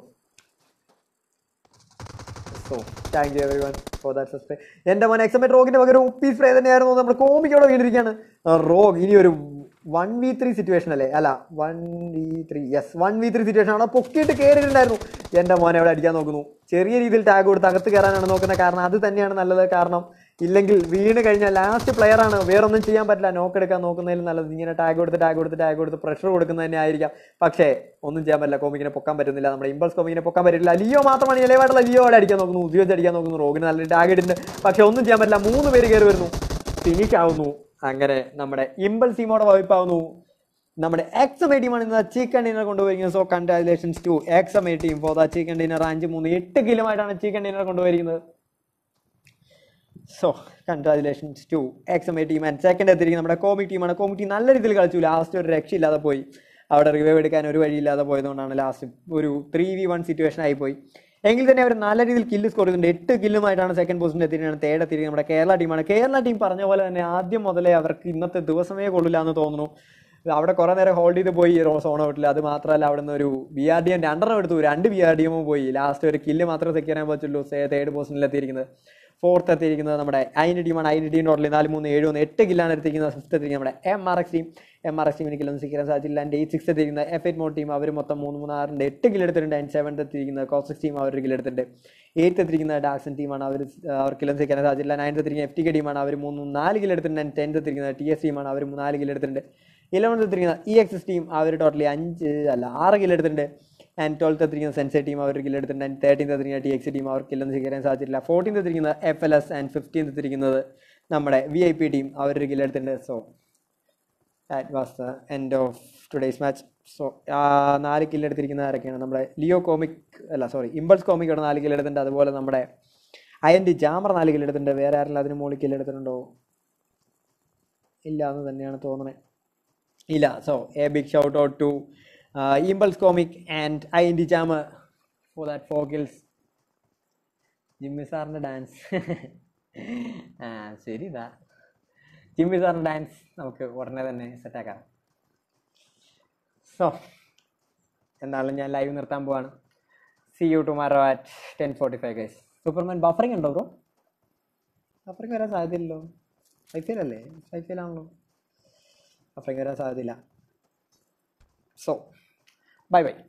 so thank you everyone for that subscribe എൻ്റെ മോൻ എക്സമേറ്റ് റോഗിന്റെ പകരം ഉപ്പി സ്പ്രേ തന്നെയായിരുന്നു നമ്മുടെ കോമിക്കോടെ വീണിരിക്കുകയാണ് റോഗ് ഇനി ഒരു വൺ വി ത്രീ സിറ്റുവേഷൻ അല്ലേ അല്ല one V three yes one V three situation ആണ് പൊക്കിയിട്ട് കയറിയിട്ടുണ്ടായിരുന്നു എൻ്റെ മോനെ അവിടെ അടിക്കാൻ നോക്കുന്നു ചെറിയ രീതിയിൽ ടാഗ് കൊടുത്ത് അകത്ത് കയറാനാണ് നോക്കുന്നത് കാരണം അത് തന്നെയാണ് നല്ലത് കാരണം ഇല്ലെങ്കിൽ വീണ് കഴിഞ്ഞാൽ ലാസ്റ്റ് പ്ലെയർ ആണ് വേറൊന്നും ചെയ്യാൻ പറ്റില്ല നോക്ക് എടുക്കാൻ നോക്കുന്നതിൽ നല്ലത് ഇങ്ങനെ ടാഗ് കൊടുത്ത് ടാഗ് കൊടുത്ത് ടാഗ് കൊടുത്ത് പ്രഷർ കൊടുക്കുന്നത് തന്നെ ആയിരിക്കാം പക്ഷേ ഒന്നും ചെയ്യാൻ പറ്റില്ല കോമിക്കിനെ പൊക്കാൻ പറ്റുന്നില്ല നമ്മുടെ ഇമ്പൾസ് കോമിക്കിനെ പൊക്കാൻ പറ്റില്ല ലിയോ മാത്രമാണ് ഇലവായിട്ടുള്ള ലിയോ അവിടെ അടിക്കാൻ നോക്കുന്നു ഉദ്യോഗ അടിക്കാൻ നോക്കുന്നു റോഗിന് നല്ല ടാഗ് ഇടുന്നുണ്ട് പക്ഷേ ഒന്നും ചെയ്യാൻ പറ്റില്ല മൂന്ന് പേര് കയറി വരുന്നു ഫിനിഷ് ആവുന്നു അങ്ങനെ നമ്മുടെ ഇമ്പൾസ് ടീമോടെ വൈപ്പാവുന്നു നമ്മുടെ എക്സം എ ടീമാണ് ഇന്ന് ചിക്കൻ ഡിന്നർ കൊണ്ടുപോയിരിക്കുന്നത് so congratulations to exam A team for the chicken dinner അഞ്ച് മൂന്ന് എട്ട് കിലോമായിട്ടാണ് ചിക്കൻ ഡിന്നർ കൊണ്ടുപോയിരിക്കുന്നത് so congratulations to exam A team and second എത്തിയിരിക്കുന്ന നമ്മുടെ കോമിക് ടീമാണ് കോമിക് ടീം നല്ല രീതിയിൽ കളിച്ചു ലാസ്റ്റ് ഒരു രക്ഷയില്ലാതെ പോയി അവിടെ റിവൈവ് എടുക്കാൻ ഒരു വഴിയില്ലാതെ പോയതുകൊണ്ടാണ് ലാസ്റ്റ് ഒരു ത്രീ വി വൺ സിറ്റുവേഷൻ ആയിപ്പോയി എങ്കിൽ തന്നെ അവർ നല്ല രീതിയിൽ കില്ല് സ്കോർ ചെയ്തിട്ടുണ്ട് എട്ട് കില്ലുമായിട്ടാണ് സെക്കൻഡ് പൊസിഷൻ എത്തിയിരിക്കുന്നത് തേർഡ് എത്തിയിരിക്കുന്നത് നമ്മുടെ കേരള ടീമാണ് കേരള ടീം പറഞ്ഞ പോലെ തന്നെ ആദ്യം മുതലേ അവർക്ക് ഇന്നത്തെ ദിവസമേ കൊള്ളില്ല എന്ന് തോന്നുന്നു അവിടെ കുറെ നേരം ഹോൾഡ് ചെയ്ത് പോയി സോൺ ഔട്ടിൽ അത് മാത്രമല്ല അവിടെ നിന്ന് ഒരു ബി ആർ ഡി എം രണ്ടെണ്ണം എടുത്തു രണ്ട് ബി ആർ ഡി എമ്മും പോയി ലാസ്റ്റ് ഒരു കില്ല് മാത്രമേ സെക്യൂർ ചെയ്യാൻ പറ്റുള്ളൂ തേർഡ് പൊസിഷനിൽ എത്തിയിരിക്കുന്നത് ഫോർത്ത് എത്തിയിരിക്കുന്നത് നമ്മുടെ അതിൻ്റെ ടീമാണ് അതിൻ്റെ ടീം ടോട്ടലി നാല് മൂന്ന് ഏഴ് ഒന്ന് എട്ട് കില്ലാണ് എത്തിയിരിക്കുന്നത് ഫിഫ്ത്ത് എത്തിയിരിക്കുന്നത് നമ്മുടെ M R X team M R X ടീമിന് കില്ലൊന്നും സിക്കാൻ സാധിച്ചില്ല ആൻഡ് എയ്റ്റ് സിക്സ് എത്തിയിരിക്കുന്ന എഫ് എയ്റ്റ് മോഡ് ടീം അവർ മൊത്തം മൂന്ന് മൂന്ന് ആറിൻ്റെ എട്ട് കില്ല് എടുത്തിട്ടുണ്ട് ആൻഡ് സെവൻത്ത് എത്തിയിരിക്കുന്നത് കോസിക്സ് ടീം അവർ കില്ല് എടുത്തിട്ടുണ്ട് എയ്ത്ത് എത്തിയിരിക്കുന്ന ഡാക്സൺ ടീമാണ് അവർ അവർ കില്ലൊന്നും സിക്കാൻ സാധിച്ചില്ല നയൻത്ത് എത്തിയിരിക്കുന്ന എഫ് ടി കെ ടീമാണ് അവർ മൂന്ന് നാല് കില്ല് എടുത്തിട്ടുണ്ട് ആൻഡ് ടെൻത്ത് എത്തിയിരിക്കുന്നത് ടി എസ് ടീമാണ് അവർ നാല് കില്ല് എടുത്തിട്ടുണ്ട് ഇലവൻത്ത് എത്തിയിരിക്കുന്ന ഇ എക്സ് എസ് ടീം അവർ ടോട്ടലി അഞ്ച് അല്ല ആറ് കില്ല് എടുത്തിട്ടുണ്ട് ആൻഡ് ട്വൽത്ത് എത്തിരിക്കുന്ന സെൻസെ ടീം അവർ കില്ല് എടുത്തിട്ടുണ്ട് ആൻഡ് തേർട്ടീൻത്ത് എത്തിരിക്കുന്ന ടി എക്സ് ടീം അവർ കില്ലൊന്നും സ്വീകരിക്കാൻ സാധിച്ചില്ല ഫോർട്ടീൻത്ത് എത്തിരിക്കുന്ന F L S and fifteenth എത്തിരിക്കുന്നത് നമ്മുടെ വി ഐ പി ടീം അവർ കില്ല് എടുത്തിട്ടുണ്ട് so that was the end of today's match so നാല് കില്ല് എടുത്തിരിക്കുന്ന ആരൊക്കെയാണ് നമ്മുടെ ലിയോ കോമിക് അല്ല സോറി ഇമ്പൾസ് കോമിക് ഇവിടെ നാല് കില്ല് എടുത്തിട്ടുണ്ട് അതുപോലെ നമ്മുടെ അയൻറ്റി ജാമർ നാല് കില്ല് എടുത്തിട്ടുണ്ട് വേറെ ആരെങ്കിലും അതിന് മുകളിൽ കില്ല് എടുത്തിട്ടുണ്ടോ ഇല്ല എന്ന് തന്നെയാണ് തോന്നുന്നത് ഇല്ല so a big shout out to Impulse Comic and അയൻറ്റി Jammer for that four kills Jimmy സാറിൻ്റെ ഡാൻസ് ആ ശരി ഇതാ ജിമ്മി സാറിൻ്റെ ഡാൻസ് നമുക്ക് ഉടനെ തന്നെ സെറ്റാക്കാം സോ എന്നാലും ഞാൻ ലൈവ് നിർത്താൻ പോവാണ് see you tomorrow at ten forty five guys Superman buffering ഉണ്ടോ ബ്രോ ബഫറിംഗ് വരാൻ സാധ്യതയില്ലല്ലോ ഐ പി എൽ അല്ലേ ഐ പി എൽ ആണല്ലോ ബഫറിംഗ് വരാൻ സാധ്യതയില്ല സോ ബൈ ബൈ